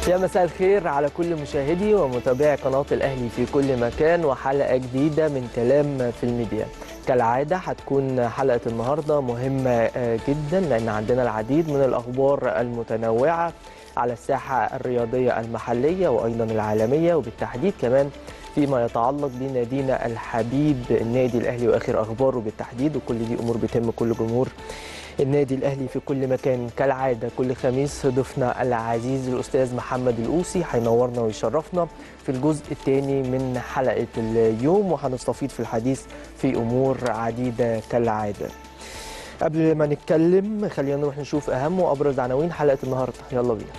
يا مساء الخير على كل مشاهدي ومتابعي قناة الأهلي في كل مكان وحلقة جديدة من كلام في الميديا كالعادة هتكون حلقة النهاردة مهمة جدا لأن عندنا العديد من الأخبار المتنوعة على الساحة الرياضية المحلية وأيضا العالمية وبالتحديد كمان فيما يتعلق بنادينا الحبيب النادي الأهلي وآخر أخباره بالتحديد وكل دي أمور بتهم كل جمهور النادي الاهلي في كل مكان كالعاده كل خميس ضيفنا العزيز الاستاذ محمد الاوسي هينورنا ويشرفنا في الجزء الثاني من حلقه اليوم وهنستفيض في الحديث في امور عديده كالعاده. قبل ما نتكلم خلينا نروح نشوف اهم وابرز عناوين حلقه النهارده يلا بينا.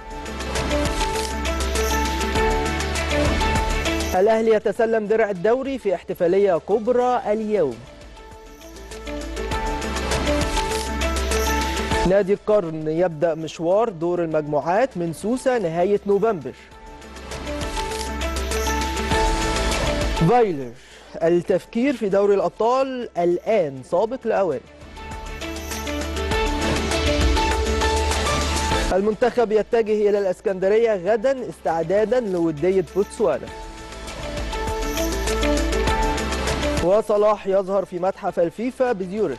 الاهلي يتسلم درع الدوري في احتفاليه كبرى اليوم. نادي القرن يبدأ مشوار دور المجموعات من سوسة نهاية نوفمبر فايلر التفكير في دوري الأبطال الآن سابق لأوان المنتخب يتجه إلى الأسكندرية غدا استعدادا لودية بوتسوانا وصلاح يظهر في متحف الفيفا بزيورخ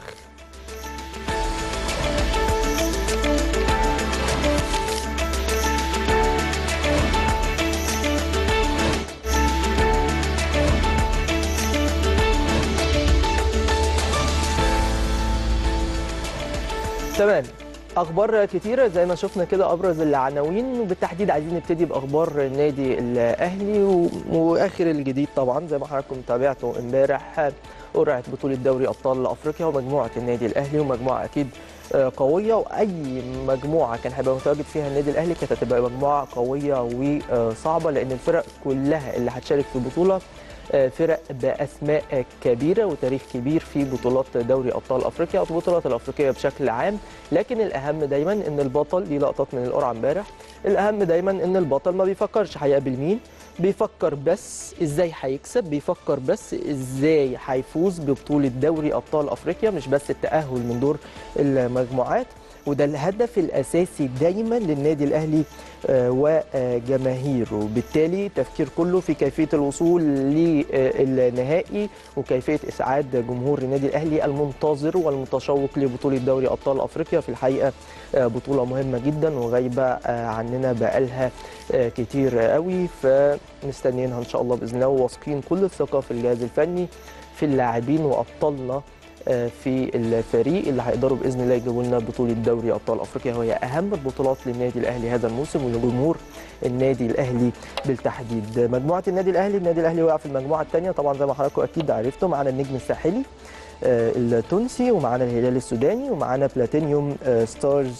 تمام اخبار كتيره زي ما شفنا كده ابرز العناوين وبالتحديد عايزين نبتدي باخبار النادي الاهلي و... واخر الجديد طبعا زي ما حضراتكم تابعتوا امبارح قرعه بطوله دوري ابطال افريقيا ومجموعه النادي الاهلي ومجموعه اكيد قويه واي مجموعه كان هيبقى متواجد فيها النادي الاهلي كانت هتبقى مجموعه قويه وصعبه لان الفرق كلها اللي هتشارك في البطوله فرق باسماء كبيره وتاريخ كبير في بطولات دوري ابطال افريقيا او البطولات الافريقيه بشكل عام لكن الاهم دايما ان البطل دي لقطات من القرعه امبارح الاهم دايما ان البطل ما بيفكرش هيقابل مين بيفكر بس ازاي هيكسب بيفكر بس ازاي هيفوز ببطوله دوري ابطال افريقيا مش بس التاهل من دور المجموعات وده الهدف الاساسي دايما للنادي الاهلي وجماهيره بالتالي تفكير كله في كيفيه الوصول للنهائي وكيفيه اسعاد جمهور النادي الاهلي المنتظر والمتشوق لبطوله دوري ابطال افريقيا في الحقيقه بطوله مهمه جدا وغايبه عننا بقالها كتير قوي فمستنيينها ان شاء الله باذن الله وواثقين كل الثقه في الجهاز الفني في اللاعبين وابطالنا في الفريق اللي هيقدروا باذن الله يجيبوا لنا بطوله دوري ابطال افريقيا وهي اهم البطولات للنادي الاهلي هذا الموسم ولجمهور النادي الاهلي بالتحديد مجموعه النادي الاهلي النادي الاهلي وقع في المجموعه الثانيه طبعا زي ما حضراتكم اكيد عرفتوا معانا النجم الساحلي التونسي ومعانا الهلال السوداني ومعانا بلاتينيوم ستارز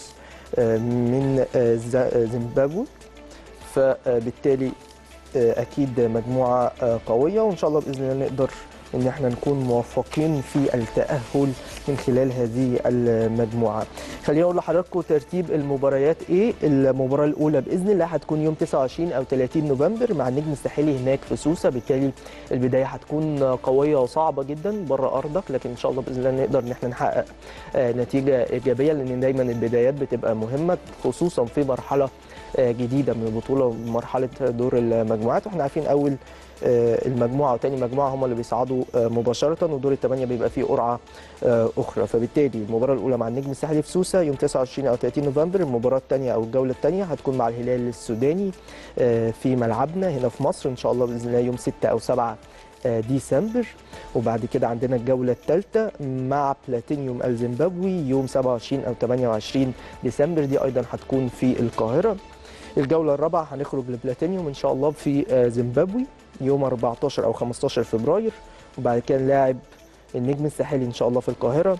من زيمبابوي فبالتالي اكيد مجموعه قويه وان شاء الله باذن الله نقدر ان احنا نكون موفقين في التاهل من خلال هذه المجموعه. خليني اقول لحضراتكم ترتيب المباريات ايه؟ المباراه الاولى باذن الله هتكون يوم 29 او 30 نوفمبر مع النجم الساحلي هناك في سوسه بالتالي البدايه هتكون قويه وصعبه جدا بره ارضك لكن ان شاء الله باذن الله نقدر ان احنا نحقق نتيجه ايجابيه لان دايما البدايات بتبقى مهمه خصوصا في مرحله جديده من البطوله مرحله دور المجموعات واحنا عارفين اول المجموعه وتاني مجموعه هم اللي بيصعدوا مباشره ودور الثمانيه بيبقى فيه قرعه اخرى فبالتالي المباراه الاولى مع النجم الساحلي في سوسه يوم 29 او 30 نوفمبر المباراه الثانيه او الجوله الثانيه هتكون مع الهلال السوداني في ملعبنا هنا في مصر ان شاء الله باذن الله يوم 6 او 7 ديسمبر وبعد كده عندنا الجولة الثالثة مع بلاتينيوم الزيمبابوي يوم 27 أو 28 ديسمبر دي أيضا هتكون في القاهرة الجولة الرابعة هنخرج لبلاتينيوم إن شاء الله في زيمبابوي يوم 14 أو 15 فبراير وبعد كده نلاعب النجم الساحلي إن شاء الله في القاهرة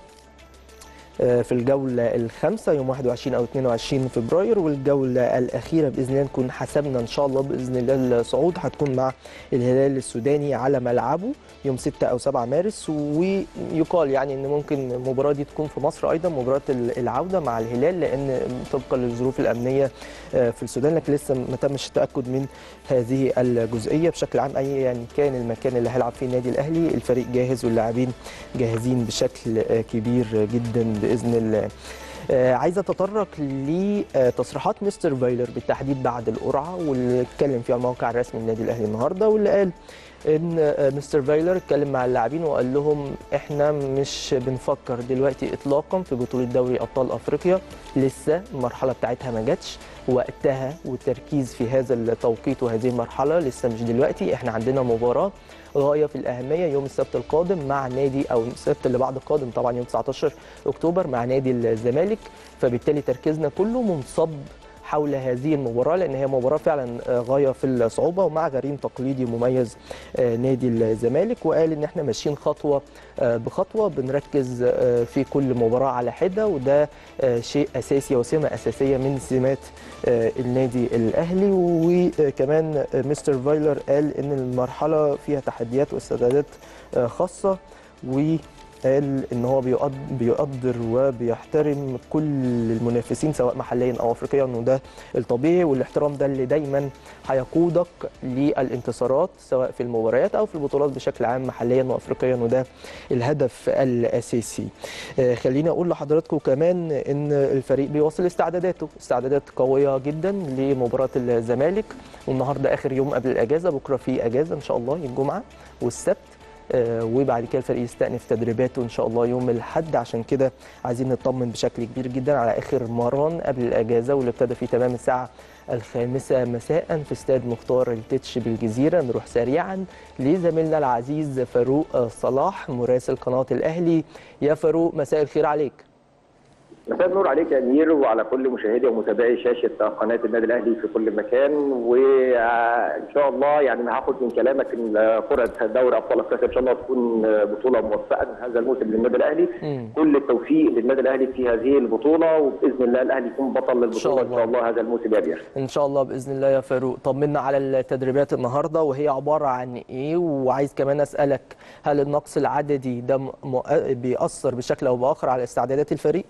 في الجولة الخامسة يوم 21 أو 22 فبراير والجولة الأخيرة بإذن الله نكون حسبنا إن شاء الله بإذن الله الصعود هتكون مع الهلال السوداني على ملعبه يوم 6 أو 7 مارس ويقال يعني إن ممكن المباراة دي تكون في مصر أيضا مباراة العودة مع الهلال لأن طبقا للظروف الأمنية في السودان لكن لسه ما تمش التأكد من هذه الجزئية بشكل عام أي يعني كان المكان اللي هيلعب فيه النادي الأهلي الفريق جاهز واللاعبين جاهزين بشكل كبير جدا باذن الله آه، عايز اتطرق لتصريحات مستر فايلر بالتحديد بعد القرعه واللي اتكلم فيها الموقع الرسمي للنادي الاهلي النهارده واللي قال ان آه، مستر فايلر اتكلم مع اللاعبين وقال لهم احنا مش بنفكر دلوقتي اطلاقا في بطوله دوري ابطال افريقيا لسه المرحله بتاعتها ما جاتش وقتها والتركيز في هذا التوقيت وهذه المرحله لسه مش دلوقتي احنا عندنا مباراه غايه في الاهميه يوم السبت القادم مع نادي او السبت اللي بعد القادم طبعا يوم 19 اكتوبر مع نادي الزمالك فبالتالي تركيزنا كله منصب حول هذه المباراة لأن هي مباراة فعلا آه، غاية في الصعوبة ومع غريم تقليدي مميز آه، نادي الزمالك وقال إن احنا ماشيين خطوة آه، بخطوة بنركز آه، في كل مباراة على حدة وده آه، شيء أساسي وسمة أساسية من سمات آه، النادي الأهلي وكمان آه، مستر فايلر قال إن المرحلة فيها تحديات واستعدادات آه، خاصة و قال ان هو بيقد- بيقدر وبيحترم كل المنافسين سواء محليا او افريقيا انه ده الطبيعي والاحترام ده اللي دايما هيقودك للانتصارات سواء في المباريات او في البطولات بشكل عام محليا وافريقيا وده الهدف الاساسي. آه، خليني اقول لحضراتكم كمان ان الفريق بيواصل استعداداته، استعدادات قويه جدا لمباراه الزمالك والنهارده اخر يوم قبل الاجازه بكره في اجازه ان شاء الله الجمعه والسبت آه، وبعد كده الفريق يستأنف تدريباته ان شاء الله يوم الاحد عشان كده عايزين نطمن بشكل كبير جدا على اخر مران قبل الاجازه واللي ابتدى في تمام الساعه الخامسة مساء في استاد مختار التتش بالجزيرة نروح سريعا لزميلنا العزيز فاروق صلاح مراسل قناة الأهلي يا فاروق مساء الخير عليك مساء النور عليك يا امير وعلى كل مشاهدي ومتابعي شاشه قناه النادي الاهلي في كل مكان وان شاء الله يعني هاخد من كلامك ان قرعه دوري ابطال افريقيا ان شاء الله تكون بطوله موفقه هذا الموسم للنادي الاهلي مم. كل التوفيق للنادي الاهلي في هذه البطوله وباذن الله الاهلي يكون بطل شاء للبطوله ان الله. شاء الله هذا الموسم يا امير ان شاء الله باذن الله يا فاروق طمنا على التدريبات النهارده وهي عباره عن ايه وعايز كمان اسالك هل النقص العددي ده م- م- بيأثر بشكل او باخر على استعدادات الفريق؟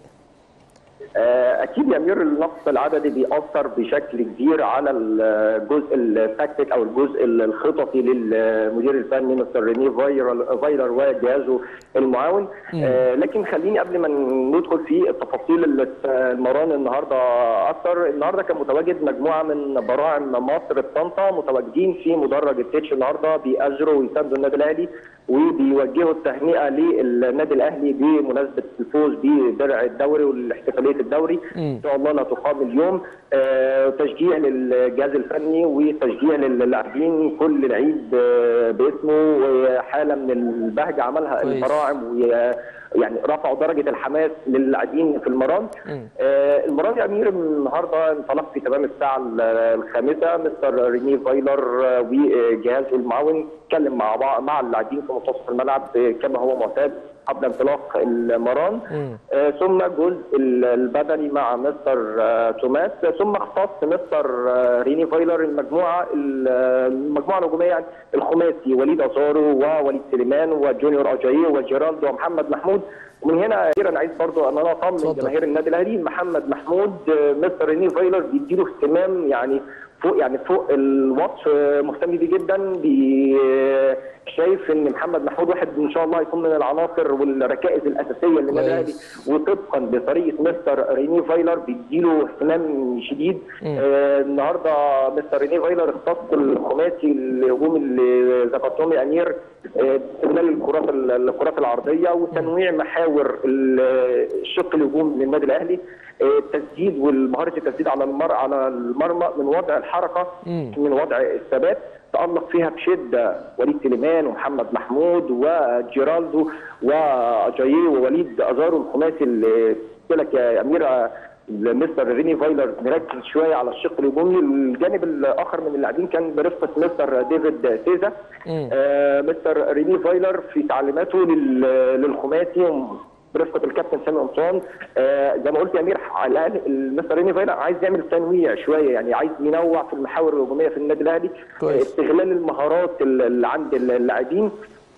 آه، اكيد يا امير النقص العددي بيأثر بشكل كبير على الجزء التكتيك او الجزء الخططي للمدير الفني مستر ريني فايرال- فايلر وجهازه المعاون آه، لكن خليني قبل ما ندخل في التفاصيل اللي المران النهارده اكتر النهارده كان متواجد مجموعه من براعم مصر طنطا متواجدين في مدرج التتش النهارده بيأجروا ويساندوا النادي الاهلي وبيوجهوا التهنئه للنادي الاهلي بمناسبه الفوز بدرع الدوري والاحتفاليه الدوري مم. ان شاء الله لا تقام اليوم آه، تشجيع للجهاز الفني وتشجيع للاعبين كل لعيب آه، باسمه وحاله من البهجه عملها كويس. البراعم ويعني رفعوا درجه الحماس للاعبين في المران مم. آه، المران يا امير النهارده انطلق في تمام الساعه ال- الخامسه مستر ريني فايلر آه، وجهازه المعاون اتكلم مع بعض مع اللاعبين في منتصف الملعب آه، كما هو معتاد قبل انطلاق المران مم. آه، ثم الجزء ال- البدني مع مستر آه، توماس ثم اختص مستر آه، ريني فايلر المجموعه ال- المجموعه الهجوميه يعني الخماسي وليد ازارو ووليد سليمان وجونيور اجاييه وجيرالدو ومحمد محمود ومن هنا أخيراً انا عايز برضو ان انا اطمن اتفضل. جماهير النادي الاهلي محمد محمود آه، مستر ريني فايلر بيديله اهتمام يعني فوق يعني فوق الوصف آه، مهتم بيه جدا بي آه، شايف ان محمد محمود واحد ان شاء الله يكون من العناصر والركائز الاساسيه للنادي الاهلي كويس. وطبقا بطريقه مستر ريني فايلر بيديله اهتمام شديد مم. آه النهارده مستر ريني فايلر اختص الخماسي الهجوم اللي ذكرتهم يا امير آه، استغلال الكرات ال- الكرات العرضيه وتنويع محاور ال- الشق الهجوم للنادي الاهلي آه، التسديد والمهاره التسديد على المر على المرمى من وضع الحركه مم. من وضع الثبات تألق فيها بشدة وليد سليمان ومحمد محمود وجيرالدو وأجاييه ووليد أزارو الخماسي اللي قلت لك يا أميرة مستر ريني فايلر مركز شويه على الشق الهجومي الجانب الاخر من اللاعبين كان برفقه مستر ديفيد سيزا مم. آه مستر ريني فايلر في تعليماته لل- للخماسي برفقه الكابتن سامي قمصان آه زي ما قلت يا امير على الاقل المستر ريني فايلر عايز يعمل تنويع شويه يعني عايز ينوع في المحاور الهجوميه في النادي الاهلي كويس. استغلال المهارات اللي عند اللاعبين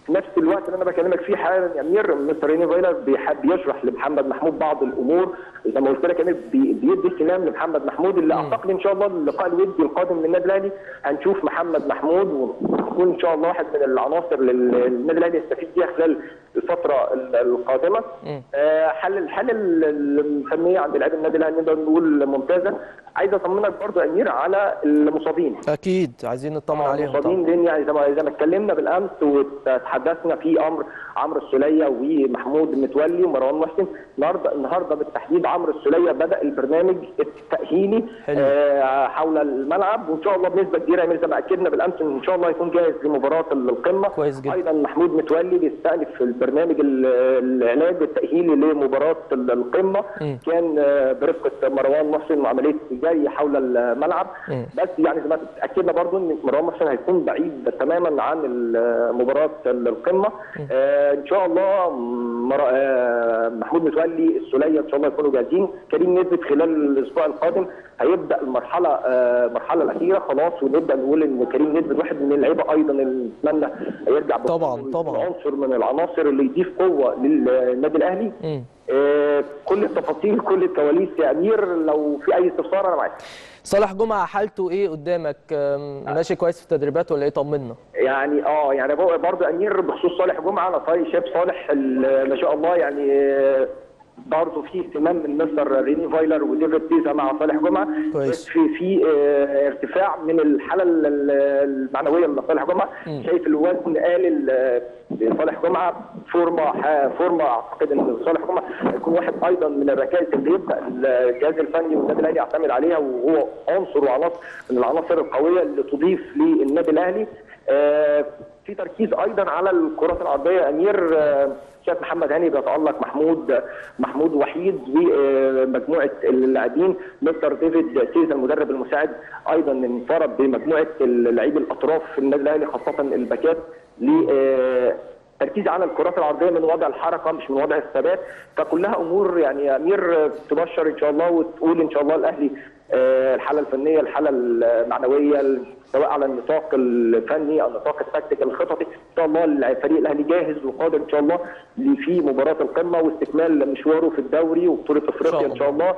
في نفس الوقت اللي انا بكلمك فيه حالا يا امير مستر ريني فايلر بيحب يشرح لمحمد محمود بعض الامور زي ما قلت لك يا امير بي- بيدي اهتمام لمحمد محمود اللي اعتقد ان شاء الله اللقاء الودي القادم للنادي الاهلي هنشوف محمد محمود ويكون ان شاء الله واحد من العناصر اللي النادي الاهلي يستفيد بيها خلال الفتره ال- القادمه آه، حل الحل ال- الفنيه عند لاعبي النادي الاهلي نقدر نقول ممتازه عايز اطمنك برضو يا امير على المصابين اكيد عايزين نطمن عليهم طبعا المصابين لان يعني زي ما زي ما اتكلمنا بالامس وتحدثنا في امر عمرو السوليه ومحمود المتولي ومروان محسن النهارده النهارده بالتحديد عمرو السوليه بدا البرنامج التاهيلي حلو. آه حول الملعب وان شاء الله بنسبه كبيره يعني زي ما اكدنا بالامس ان شاء الله يكون جاهز لمباراه القمه كويس جدا. ايضا محمود متولي بيستأنف البرنامج ال- العلاج التاهيلي لمباراه القمه مم. كان آه، برفقه مروان محسن وعمليه جري حول الملعب مم. بس يعني زي ما اكدنا برضو ان مروان محسن هيكون بعيد تماما عن ال- مباراه القمه آه ان شاء الله مر... آه محمود متولي السوليه ان شاء الله يكونوا جاهزين كريم نثبت خلال الاسبوع القادم هيبدا المرحله آه المرحله الاخيره خلاص ونبدا نقول ان كريم نثبت واحد من اللعيبه ايضا اللي نتمنى يرجع بقوة طبعاً، طبعاً. عنصر من العناصر اللي يضيف قوه للنادي الاهلي مم. آه كل التفاصيل كل الكواليس يا امير لو في اي استفسار انا معاك صالح جمعه حالته ايه قدامك أم، ماشي كويس في التدريبات ولا ايه طمنا يعني اه يعني بو- برضه امير بخصوص صالح جمعه انا طيب شايف صالح ال- ما شاء الله يعني آه، برضه في اهتمام من مستر ريني فايلر وديفيد بيزا مع صالح جمعه كويس. بس في في آه، ارتفاع من الحاله ال- ال- المعنويه من صالح جمعه مم. شايف الوزن قال ال- صالح جمعه فورمه ح- فورمه اعتقد ان صالح جمعه هيكون واحد ايضا من الركائز اللي يبدا الجهاز الفني والنادي الاهلي يعتمد عليها وهو عنصر وعناصر من العناصر القويه اللي تضيف للنادي الاهلي آه، في تركيز ايضا على الكرات العرضيه يا امير آه، شايف محمد هاني بيتالق محمود محمود وحيد ومجموعه اللاعبين مستر ديفيد سيزا المدرب المساعد ايضا انفرد بمجموعه اللاعبين الاطراف في النادي الاهلي خاصه الباكات ل آه، تركيز على الكرات العرضيه من وضع الحركه مش من وضع الثبات فكلها امور يعني يا امير آه، تبشر ان شاء الله وتقول ان شاء الله الاهلي آه، الحاله الفنيه الحاله المعنويه سواء على النطاق الفني او النطاق التكتيكي الخططي ان شاء الله الفريق الاهلي جاهز وقادر ان شاء الله ل- في مباراه القمه واستكمال مشواره في الدوري وبطوله افريقيا ان شاء الله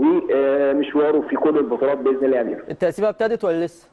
ومشواره في كل البطولات باذن الله يا امير التقسيمه ابتدت ولا لسه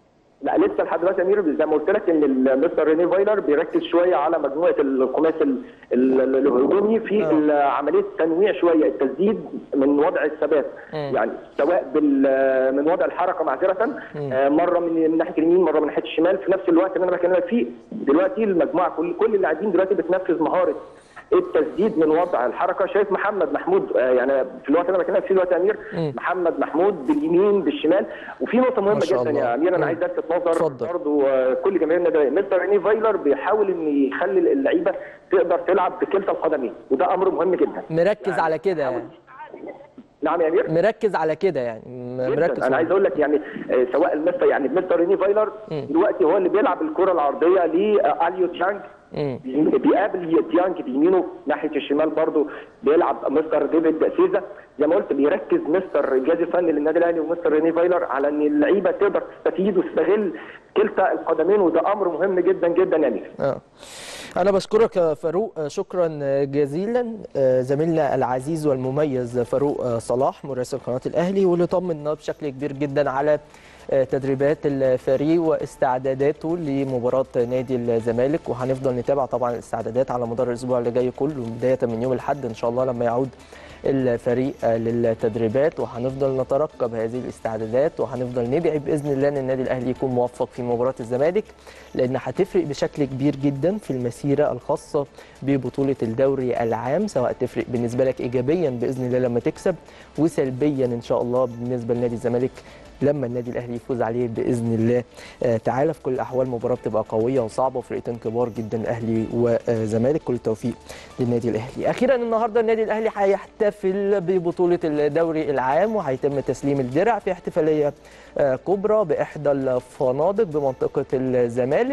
لا لسه لحد دلوقتي يا امير زي ما قلت لك ان ال- مستر ريني فايلر بيركز شويه على مجموعه الخماس ال- ال- الهجومي في آه. ال- عمليه تنويع شويه التسديد من وضع الثبات مم. يعني سواء بال من وضع الحركه معذره آه، مره من من ناحيه اليمين مره من ناحيه الشمال في نفس الوقت اللي انا بكلمك فيه دلوقتي المجموعه كل كل اللاعبين دلوقتي بتنفذ مهاره التسديد من وضع الحركه شايف محمد محمود آه، يعني في الوقت اللي انا بكلمك فيه دلوقتي يا امير مم. محمد محمود باليمين بالشمال وفي نقطه مهمه ما شاء جدا الله. يا امير مم. انا عايز الفت نظر اتفضل. برضه آه، كل جماهير النادي الأهلي. مستر ريني فايلر بيحاول ان يخلي اللعيبه تقدر تلعب بكلتا القدمين وده امر مهم جدا مركز على كده يعني نعم يا امير مركز على كده يعني م- مركز جدا انا عايز اقول لك يعني آه، سواء المستر يعني مستر ريني فايلر مم. دلوقتي هو اللي بيلعب الكره العرضيه لاليو تشانج مم. بيقابل ديانج بيمينه ناحيه الشمال برضه بيلعب مستر ديفيد سيزا زي ما قلت بيركز مستر الجهاز الفني للنادي الاهلي ومستر ريني فايلر على ان اللعيبه تقدر تستفيد وتستغل كلتا القدمين وده امر مهم جدا جدا يا امير آه. أنا بشكرك يا فاروق آه، شكرا جزيلا آه، زميلنا العزيز والمميز فاروق آه، صلاح مراسل قناة الأهلي واللي طمنا بشكل كبير جدا على آه، تدريبات الفريق واستعداداته لمباراة نادي الزمالك وهنفضل نتابع طبعا الاستعدادات على مدار الأسبوع اللي جاي كله بداية من يوم الأحد إن شاء الله لما يعود الفريق آه، للتدريبات وهنفضل نترقب هذه الاستعدادات وهنفضل ندعي باذن الله ان النادي الاهلي يكون موفق في مباراه الزمالك لان هتفرق بشكل كبير جدا في المسيره الخاصه ببطوله الدوري العام سواء تفرق بالنسبه لك ايجابيا باذن الله لما تكسب وسلبيا ان شاء الله بالنسبه لنادي الزمالك لما النادي الاهلي يفوز عليه باذن الله آه، تعالى في كل الاحوال مباراه بتبقى قويه وصعبه وفرقتين كبار جدا اهلي وزمالك كل التوفيق للنادي الاهلي اخيرا النهارده النادي الاهلي هيحتفل ببطوله الدوري العام وهيتم تسليم الدرع في احتفاليه آه، كبرى باحدى الفنادق بمنطقه الزمالك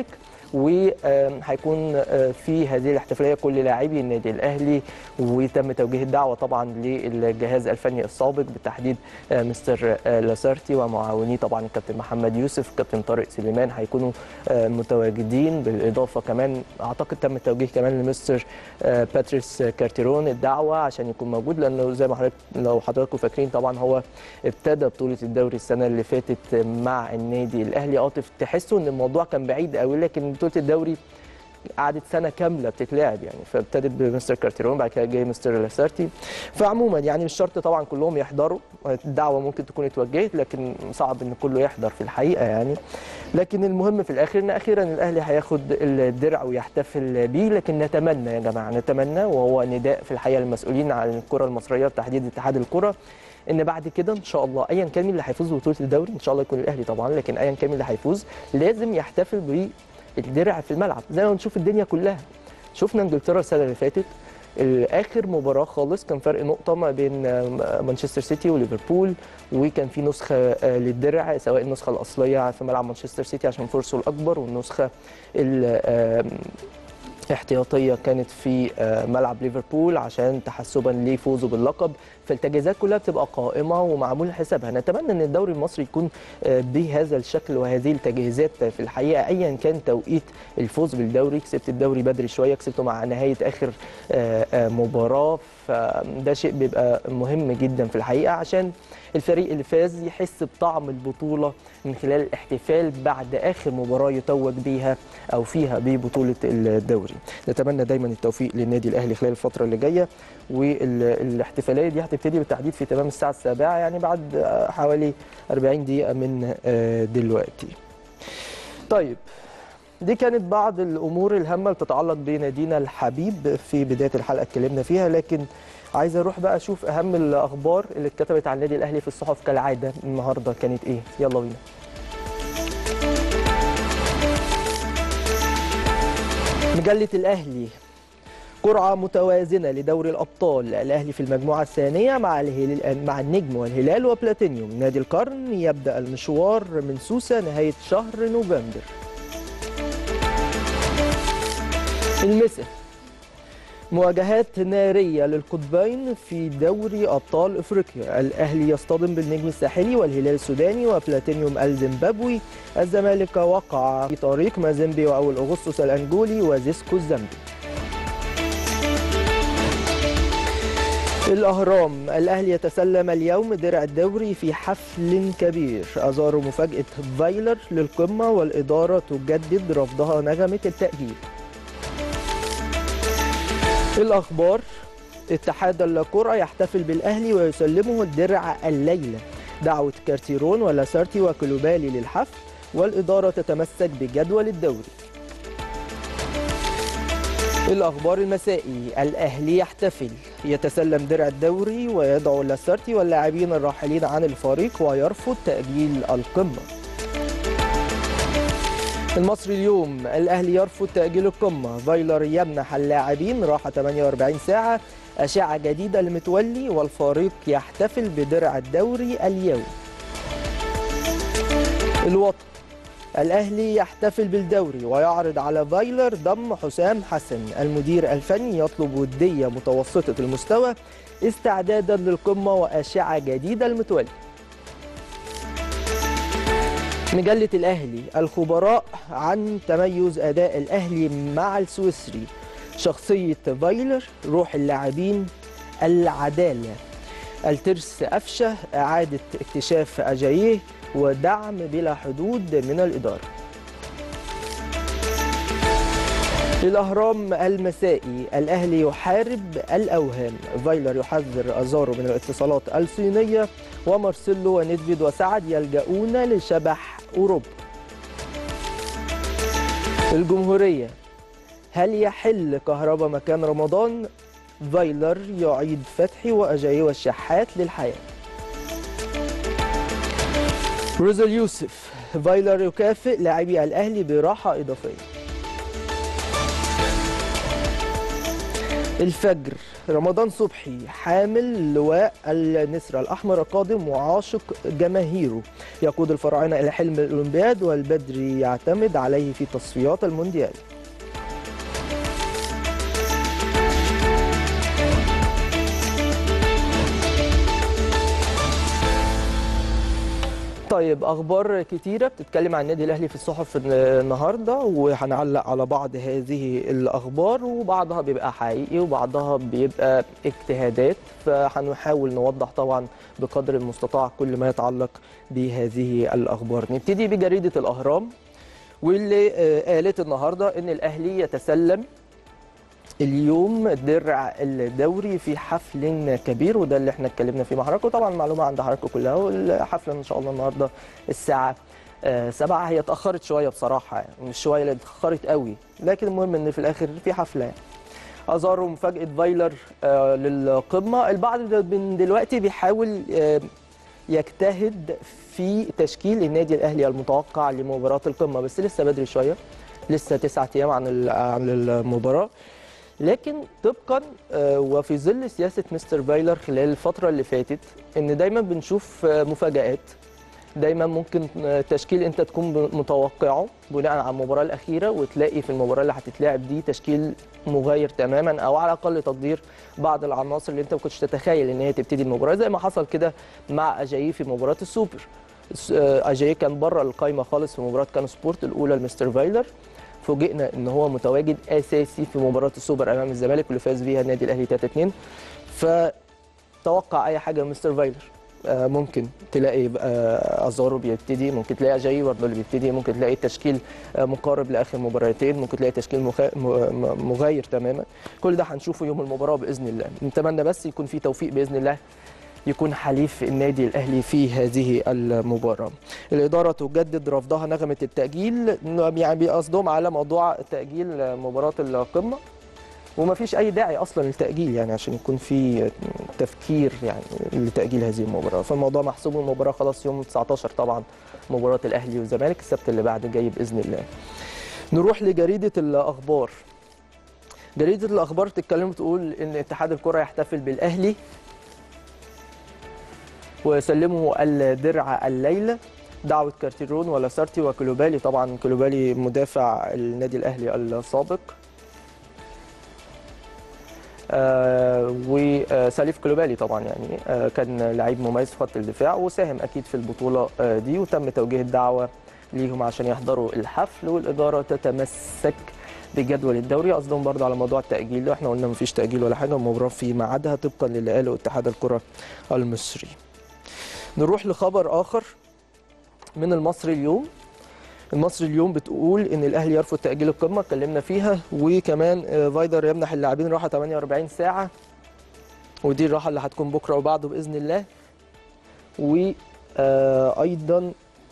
وهيكون في هذه الاحتفاليه كل لاعبي النادي الاهلي وتم توجيه الدعوه طبعا للجهاز الفني السابق بالتحديد مستر لاسارتي ومعاونيه طبعا الكابتن محمد يوسف الكابتن طارق سليمان هيكونوا متواجدين بالاضافه كمان اعتقد تم التوجيه كمان لمستر باتريس كارتيرون الدعوه عشان يكون موجود لانه زي ما حضرتك لو حضراتكم فاكرين طبعا هو ابتدى بطوله الدوري السنه اللي فاتت مع النادي الاهلي اه تحسوا ان الموضوع كان بعيد قوي لكن بطوله الدوري قعدت سنه كامله بتتلعب يعني فابتدت بمستر كارتيرون بعد كده جاي مستر لاسارتي فعموما يعني مش شرط طبعا كلهم يحضروا الدعوه ممكن تكون اتوجهت لكن صعب ان كله يحضر في الحقيقه يعني لكن المهم في الاخر ان اخيرا الاهلي هياخد الدرع ويحتفل بيه لكن نتمنى يا جماعه نتمنى وهو نداء في الحقيقه للمسؤولين عن الكره المصريه بتحديد اتحاد الكره ان بعد كده ان شاء الله ايا كان مين اللي هيفوز ببطوله الدوري ان شاء الله يكون الاهلي طبعا لكن ايا كان مين اللي هيفوز لازم يحتفل ب الدرع في الملعب زي ما بنشوف الدنيا كلها شفنا انجلترا السنه اللي فاتت اخر مباراه خالص كان فرق نقطه ما بين مانشستر سيتي وليفربول وكان في نسخه للدرع سواء النسخه الاصليه في ملعب مانشستر سيتي عشان فرصه الاكبر والنسخه احتياطيه كانت في ملعب ليفربول عشان تحسبا لفوزه باللقب فالتجهيزات كلها بتبقى قائمه ومعمول حسابها نتمنى ان الدوري المصري يكون بهذا الشكل وهذه التجهيزات في الحقيقه ايا كان توقيت الفوز بالدوري كسبت الدوري بدري شويه كسبته مع نهايه اخر مباراه فده شيء بيبقى مهم جدا في الحقيقه عشان الفريق اللي فاز يحس بطعم البطوله من خلال الاحتفال بعد اخر مباراه يتوج بيها او فيها ببطوله الدوري نتمنى دايما التوفيق للنادي الاهلي خلال الفتره اللي جايه والاحتفاليه دي هتبتدي بالتحديد في تمام الساعه السابعه يعني بعد حوالي 40 دقيقه من دلوقتي طيب دي كانت بعض الامور الهامه اللي تتعلق بنادينا الحبيب في بدايه الحلقه اتكلمنا فيها لكن عايز اروح بقى اشوف اهم الاخبار اللي اتكتبت عن النادي الاهلي في الصحف كالعاده النهارده كانت ايه يلا بينا مجله الاهلي قرعه متوازنه لدوري الابطال الاهلي في المجموعه الثانيه مع مع النجم والهلال وبلاتينيوم نادي القرن يبدا المشوار من سوسه نهايه شهر نوفمبر المسا مواجهات نارية للقطبين في دوري أبطال إفريقيا الأهلي يصطدم بالنجم الساحلي والهلال السوداني وبلاتينيوم الزيمبابوي الزمالك وقع في طريق مازيمبي وأول أغسطس الأنجولي وزيسكو الزامبي الأهرام الأهلي يتسلم اليوم درع الدوري في حفل كبير أزاروا مفاجأة فايلر للقمة والإدارة تجدد رفضها نغمة التأجيل الأخبار اتحاد الكرة يحتفل بالأهلي ويسلمه الدرع الليلة دعوة كارتيرون ولاسارتي وكلوبالي للحفل والإدارة تتمسك بجدول الدوري الأخبار المسائي الأهلي يحتفل يتسلم درع الدوري ويدعو لاسارتي واللاعبين الراحلين عن الفريق ويرفض تأجيل القمة المصري اليوم الأهلي يرفض تأجيل القمة فايلر يمنح اللاعبين راحة 48 ساعة أشعة جديدة لمتولي والفريق يحتفل بدرع الدوري اليوم الوطن الأهلي يحتفل بالدوري ويعرض على فايلر ضم حسام حسن المدير الفني يطلب ودية متوسطة المستوى استعدادا للقمة وأشعة جديدة لمتولي مجلة الأهلي الخبراء عن تميز أداء الأهلي مع السويسري شخصية فايلر روح اللاعبين العدالة الترس أفشة إعادة اكتشاف أجاييه ودعم بلا حدود من الإدارة الأهرام المسائي الأهلي يحارب الأوهام فايلر يحذر أزارو من الاتصالات الصينية ومارسيلو وندفيد وسعد يلجؤون لشبح أوروبا الجمهورية هل يحل كهربا مكان رمضان فايلر يعيد فتحي وأجاي والشحات للحياة روزل يوسف فايلر يكافئ لاعبي الأهلي براحة إضافية الفجر رمضان صبحي حامل لواء النسر الأحمر القادم وعاشق جماهيره يقود الفراعنة إلى حلم الأولمبياد والبدري يعتمد عليه في تصفيات المونديال طيب اخبار كتيره بتتكلم عن النادي الاهلي في الصحف النهارده وهنعلق على بعض هذه الاخبار وبعضها بيبقى حقيقي وبعضها بيبقى اجتهادات فهنحاول نوضح طبعا بقدر المستطاع كل ما يتعلق بهذه الاخبار نبتدي بجريده الاهرام واللي قالت النهارده ان الاهلي يتسلم اليوم درع الدوري في حفل كبير وده اللي احنا اتكلمنا فيه مع حضراتكم طبعا المعلومه عند حضراتكم كلها والحفله ان شاء الله النهارده الساعه سبعة هي اتأخرت شوية بصراحة يعني مش شوية اللي اتأخرت قوي لكن المهم ان في الآخر في حفلة يعني. أظهروا مفاجأة فايلر آه للقمة البعض من دلوقتي بيحاول آه يجتهد في تشكيل النادي الأهلي المتوقع لمباراة القمة بس لسه بدري شوية لسه تسعة أيام عن عن المباراة لكن طبقا وفي ظل سياسه مستر فايلر خلال الفتره اللي فاتت ان دايما بنشوف مفاجات دايما ممكن تشكيل انت تكون متوقعه بناء على المباراه الاخيره وتلاقي في المباراه اللي هتتلعب دي تشكيل مغاير تماما او على اقل تقدير بعض العناصر اللي انت ما كنتش تتخيل ان هي تبتدي المباراه زي ما حصل كده مع اجايي في مباراه السوبر اجايي كان بره القايمه خالص في مباراه كان سبورت الاولى لمستر فايلر فوجئنا ان هو متواجد اساسي في مباراه السوبر امام الزمالك واللي فاز بيها النادي الاهلي 3 2 فتوقع اي حاجه من مستر فايلر ممكن تلاقي ازارو بيبتدي ممكن تلاقي جاي برضه اللي بيبتدي ممكن تلاقي تشكيل مقارب لاخر مباراتين ممكن تلاقي تشكيل مغاير تماما كل ده هنشوفه يوم المباراه باذن الله نتمنى بس يكون في توفيق باذن الله يكون حليف النادي الاهلي في هذه المباراه. الاداره تجدد رفضها نغمه التاجيل يعني قصدهم على موضوع تاجيل مباراه القمه وما فيش اي داعي اصلا للتاجيل يعني عشان يكون في تفكير يعني لتاجيل هذه المباراه فالموضوع محسوب المباراه خلاص يوم 19 طبعا مباراه الاهلي والزمالك السبت اللي بعد جاي باذن الله. نروح لجريده الاخبار. جريده الاخبار بتتكلم تقول ان اتحاد الكره يحتفل بالاهلي ويسلمه الدرع الليله دعوه كارتيرون ولاسارتي وكلوبالي طبعا كلوبالي مدافع النادي الاهلي السابق آه وساليف كلوبالي طبعا يعني آه كان لعيب مميز في خط الدفاع وساهم اكيد في البطوله آه دي وتم توجيه الدعوه ليهم عشان يحضروا الحفل والاداره تتمسك بجدول الدوري قصدهم برضه على موضوع التاجيل ده احنا قلنا مفيش تاجيل ولا حاجه المباراه في ميعادها طبقا للي قاله اتحاد الكره المصري نروح لخبر اخر من المصري اليوم المصري اليوم بتقول ان الاهلي يرفض تاجيل القمه اتكلمنا فيها وكمان فايدر يمنح اللاعبين راحه 48 ساعه ودي الراحه اللي هتكون بكره وبعده باذن الله وايضا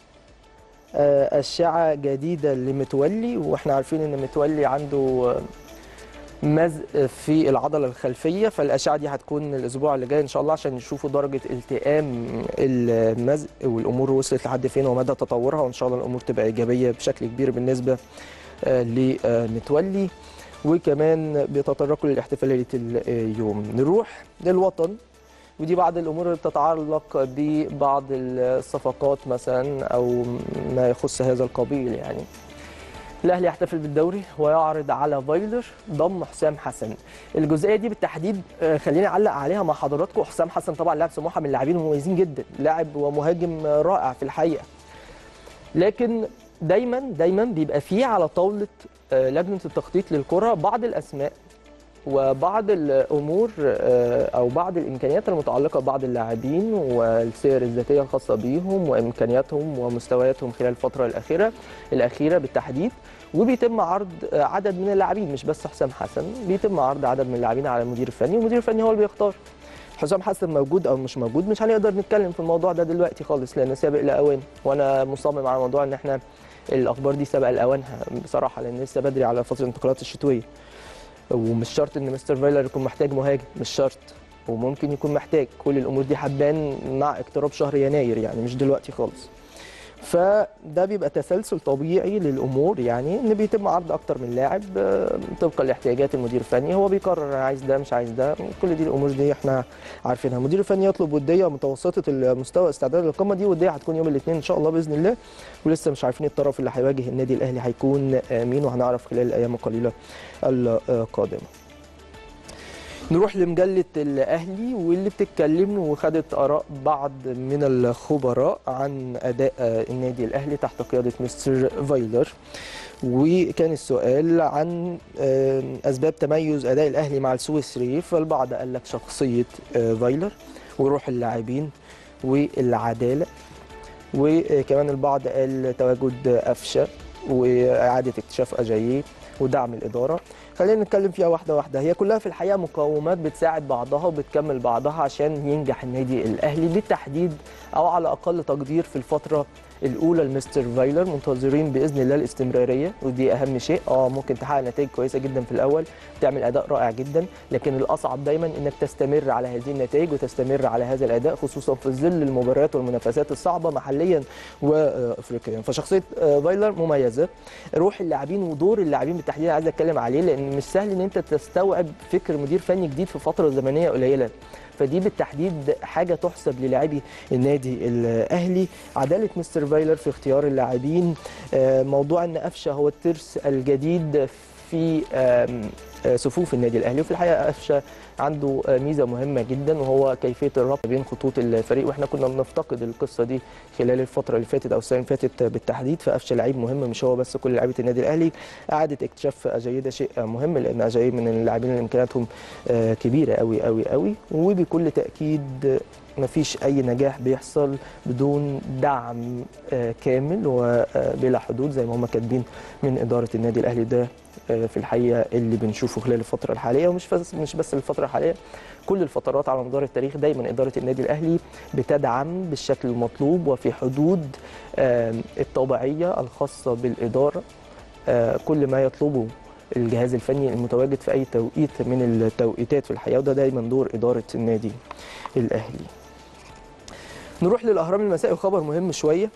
اشعه جديده لمتولي واحنا عارفين ان متولي عنده مزق في العضله الخلفيه فالاشعه دي هتكون الاسبوع اللي جاي ان شاء الله عشان نشوفوا درجه التئام المزق والامور وصلت لحد فين ومدى تطورها وان شاء الله الامور تبقى ايجابيه بشكل كبير بالنسبه لمتولي وكمان بيتطرقوا للاحتفاليه اليوم نروح للوطن ودي بعض الامور اللي بتتعلق ببعض الصفقات مثلا او ما يخص هذا القبيل يعني الاهلي يحتفل بالدوري ويعرض على فايلر ضم حسام حسن الجزئيه دي بالتحديد خليني اعلق عليها مع حضراتكم حسام حسن طبعا لاعب سموحه من اللاعبين المميزين جدا لاعب ومهاجم رائع في الحقيقه لكن دايما دايما بيبقى فيه على طاوله لجنه التخطيط للكره بعض الاسماء وبعض الامور او بعض الامكانيات المتعلقه ببعض اللاعبين والسير الذاتيه الخاصه بيهم وامكانياتهم ومستوياتهم خلال الفتره الاخيره الاخيره بالتحديد وبيتم عرض عدد من اللاعبين مش بس حسام حسن بيتم عرض عدد من اللاعبين على المدير الفني والمدير الفني هو اللي بيختار حسام حسن موجود او مش موجود مش هنقدر نتكلم في الموضوع ده دلوقتي خالص لانه سابق لاوان وانا مصمم على موضوع ان احنا الاخبار دي سبق لاوانها بصراحه لان لسه بدري على فتره الانتقالات الشتويه ومش شرط ان مستر فايلر يكون محتاج مهاجم مش شرط وممكن يكون محتاج كل الامور دي هتبان مع اقتراب شهر يناير يعني مش دلوقتي خالص فده بيبقى تسلسل طبيعي للامور يعني ان بيتم عرض اكتر من لاعب آه، طبقا لاحتياجات المدير الفني هو بيقرر أنا عايز ده مش عايز ده كل دي الامور دي احنا عارفينها المدير الفني يطلب وديه متوسطه المستوى استعداد للقمه دي وديه هتكون يوم الاثنين ان شاء الله باذن الله ولسه مش عارفين الطرف اللي هيواجه النادي الاهلي هيكون آه، مين وهنعرف خلال الايام القليله القادمه نروح لمجلة الأهلي واللي بتتكلم وخدت آراء بعض من الخبراء عن أداء آه، النادي الأهلي تحت قيادة مستر فايلر وكان السؤال عن آه، أسباب تميز أداء الأهلي مع السويسري فالبعض قال لك شخصية آه، فايلر وروح اللاعبين والعدالة وكمان البعض قال تواجد أفشة وإعادة اكتشاف أجاييه ودعم الإدارة خلينا نتكلم فيها واحدة واحدة هي كلها في الحقيقة مقومات بتساعد بعضها وبتكمل بعضها عشان ينجح النادي الأهلي بالتحديد أو على أقل تقدير في الفترة الأولى لمستر فايلر منتظرين بإذن الله الاستمرارية ودي أهم شيء اه ممكن تحقق نتائج كويسة جدا في الأول تعمل أداء رائع جدا لكن الأصعب دايما إنك تستمر على هذه النتائج وتستمر على هذا الأداء خصوصا في ظل المباريات والمنافسات الصعبة محليا وأفريقيا فشخصية آه، فايلر مميزة روح اللاعبين ودور اللاعبين بالتحديد عايز اتكلم عليه لان مش سهل ان انت تستوعب فكر مدير فني جديد في فتره زمنيه قليله فدي بالتحديد حاجه تحسب للاعبي النادي الاهلي عداله مستر فايلر في اختيار اللاعبين آه، موضوع ان قفشه هو الترس الجديد في آم، آه، صفوف النادي الاهلي وفي الحقيقه قفشه عنده آه، ميزه مهمه جدا وهو كيفيه الربط بين خطوط الفريق واحنا كنا بنفتقد القصه دي خلال الفتره اللي فاتت او السنه اللي فاتت بالتحديد فقفشه لعيب مهم مش هو بس كل لعيبه النادي الاهلي اعاده اكتشاف اجاييه ده شيء مهم لان اجاييه من اللاعبين اللي امكانياتهم آه، كبيره قوي قوي قوي وبكل تاكيد مفيش اي نجاح بيحصل بدون دعم آه، كامل وبلا حدود زي ما هم كاتبين من اداره النادي الاهلي ده آه، في الحقيقه اللي بنشوفه خلال الفتره الحاليه ومش بس مش بس الفتره الحاليه كل الفترات على مدار التاريخ دايما اداره النادي الاهلي بتدعم بالشكل المطلوب وفي حدود آم، الطبيعيه الخاصه بالاداره آه، كل ما يطلبه الجهاز الفني المتواجد في اي توقيت من التوقيتات في الحياه وده دايما دور اداره النادي الاهلي. نروح للاهرام المسائي وخبر مهم شويه.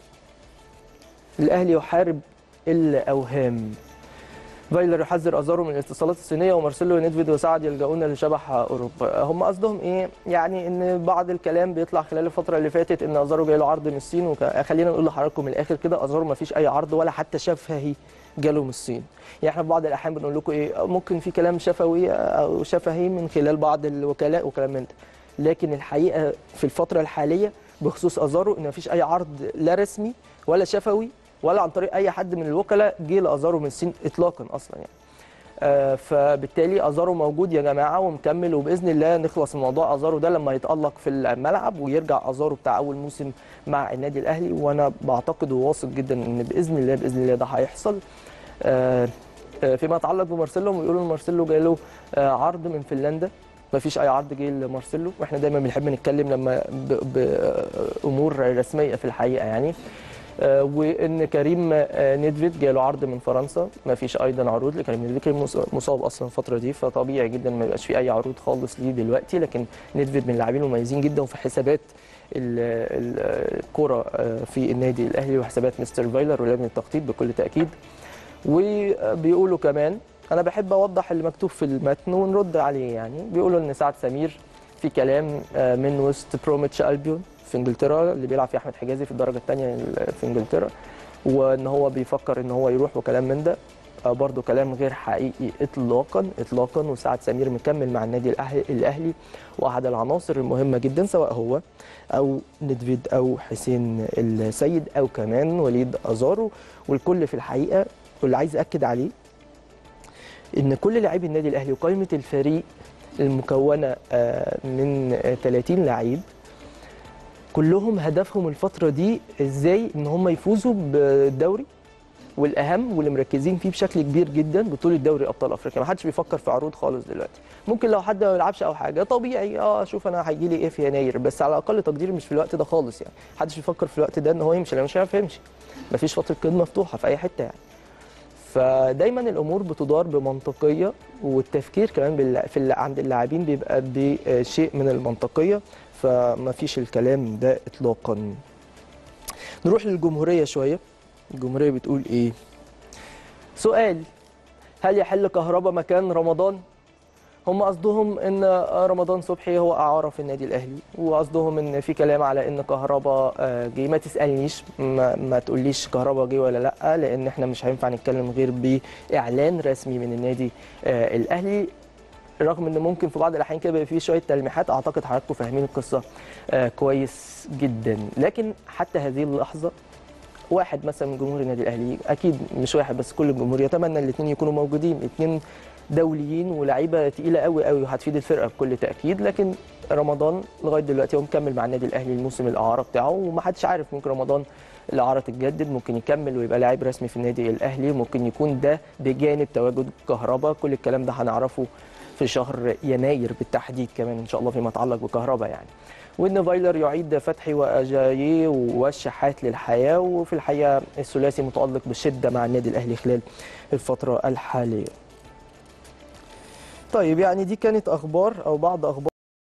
الاهلي يحارب الاوهام. فايلر يحذر ازارو من الاتصالات الصينيه ومارسيلو نيدفيد وسعد يلجؤون لشبح اوروبا هم قصدهم ايه يعني ان بعض الكلام بيطلع خلال الفتره اللي فاتت ان ازارو جاي له عرض من الصين وك... خلينا نقول لحضراتكم من الاخر كده ازارو ما فيش اي عرض ولا حتى شفهي جاله من الصين يعني احنا في بعض الاحيان بنقول لكم ايه ممكن في كلام شفوي او شفهي من خلال بعض الوكلاء وكلام من ده لكن الحقيقه في الفتره الحاليه بخصوص ازارو ان مفيش اي عرض لا رسمي ولا شفوي ولا عن طريق اي حد من الوكلاء جه لازارو من الصين اطلاقا اصلا يعني آه، فبالتالي ازارو موجود يا جماعه ومكمل وباذن الله نخلص من موضوع ازارو ده لما يتالق في الملعب ويرجع ازارو بتاع اول موسم مع النادي الاهلي وانا بعتقد وواثق جدا ان باذن الله باذن الله ده هيحصل آه، آه، فيما يتعلق بمارسيلو بيقولوا ان مارسيلو جاي له آه، عرض من فينلندا ما فيش اي عرض جه لمارسيلو واحنا دايما بنحب نتكلم لما ب- بامور رسميه في الحقيقه يعني آه، وان كريم آه، نيدفيد جاله عرض من فرنسا ما فيش ايضا عروض لكريم نيدفيد كان مص- مصاب اصلا الفتره دي فطبيعي جدا ما يبقاش في اي عروض خالص ليه دلوقتي لكن نيدفيد من اللاعبين المميزين جدا وفي حسابات ال- ال- الكره آه، في النادي الاهلي وحسابات مستر فايلر ولجنه التخطيط بكل تاكيد وبيقولوا كمان انا بحب اوضح اللي مكتوب في المتن ونرد عليه يعني بيقولوا ان سعد سمير في كلام آه، من وست بروميتش البيون في انجلترا اللي بيلعب فيه احمد حجازي في الدرجه الثانيه في انجلترا وان هو بيفكر ان هو يروح وكلام من ده آه، برضه كلام غير حقيقي اطلاقا اطلاقا وسعد سمير مكمل مع النادي الأهلي- الاهلي واحد العناصر المهمه جدا سواء هو او ندفيد او حسين السيد او كمان وليد ازارو والكل في الحقيقه واللي عايز اكد عليه ان كل لاعبي النادي الاهلي وقائمه الفريق المكونه آه، من آه، 30 لعيب كلهم هدفهم الفتره دي ازاي ان هم يفوزوا بالدوري والاهم واللي مركزين فيه بشكل كبير جدا بطوله دوري ابطال افريقيا ما حدش بيفكر في عروض خالص دلوقتي ممكن لو حد ما بيلعبش او حاجه طبيعي اه اشوف انا هيجي لي ايه في يناير بس على اقل تقدير مش في الوقت ده خالص يعني محدش بيفكر في الوقت ده ان هو يمشي لانه مش هيعرف يمشي مفيش فتره قيد مفتوحه في اي حته يعني فدايما الامور بتدار بمنطقيه والتفكير كمان بال- في الل- عند اللاعبين بيبقى بشيء من المنطقيه فما فيش الكلام ده اطلاقا نروح للجمهوريه شويه الجمهوريه بتقول ايه سؤال هل يحل كهربا مكان رمضان هم قصدهم ان رمضان صبحي هو اعاره في النادي الاهلي وقصدهم ان في كلام على ان كهربا آه، جه ما تسالنيش ما, ما تقوليش كهربا جه ولا لا لان احنا مش هينفع نتكلم غير باعلان رسمي من النادي آه، الاهلي رغم ان ممكن في بعض الاحيان كده بيبقى فيه شويه تلميحات اعتقد حضراتكم فاهمين القصه آه، كويس جدا لكن حتى هذه اللحظه واحد مثلا من جمهور النادي الاهلي اكيد مش واحد بس كل الجمهور يتمنى الاثنين يكونوا موجودين اثنين دوليين ولاعيبه تقيله قوي قوي وهتفيد الفرقه بكل تاكيد لكن رمضان لغايه دلوقتي هو مكمل مع النادي الاهلي الموسم الاعاره بتاعه ومحدش عارف ممكن رمضان الاعاره تتجدد ممكن يكمل ويبقى لاعب رسمي في النادي الاهلي ممكن يكون ده بجانب تواجد كهربا كل الكلام ده هنعرفه في شهر يناير بالتحديد كمان ان شاء الله فيما يتعلق بكهربا يعني وان فايلر يعيد فتحي واجاييه والشحات للحياه وفي الحقيقه الثلاثي متالق بشده مع النادي الاهلي خلال الفتره الحاليه طيب يعني دي كانت اخبار او بعض اخبار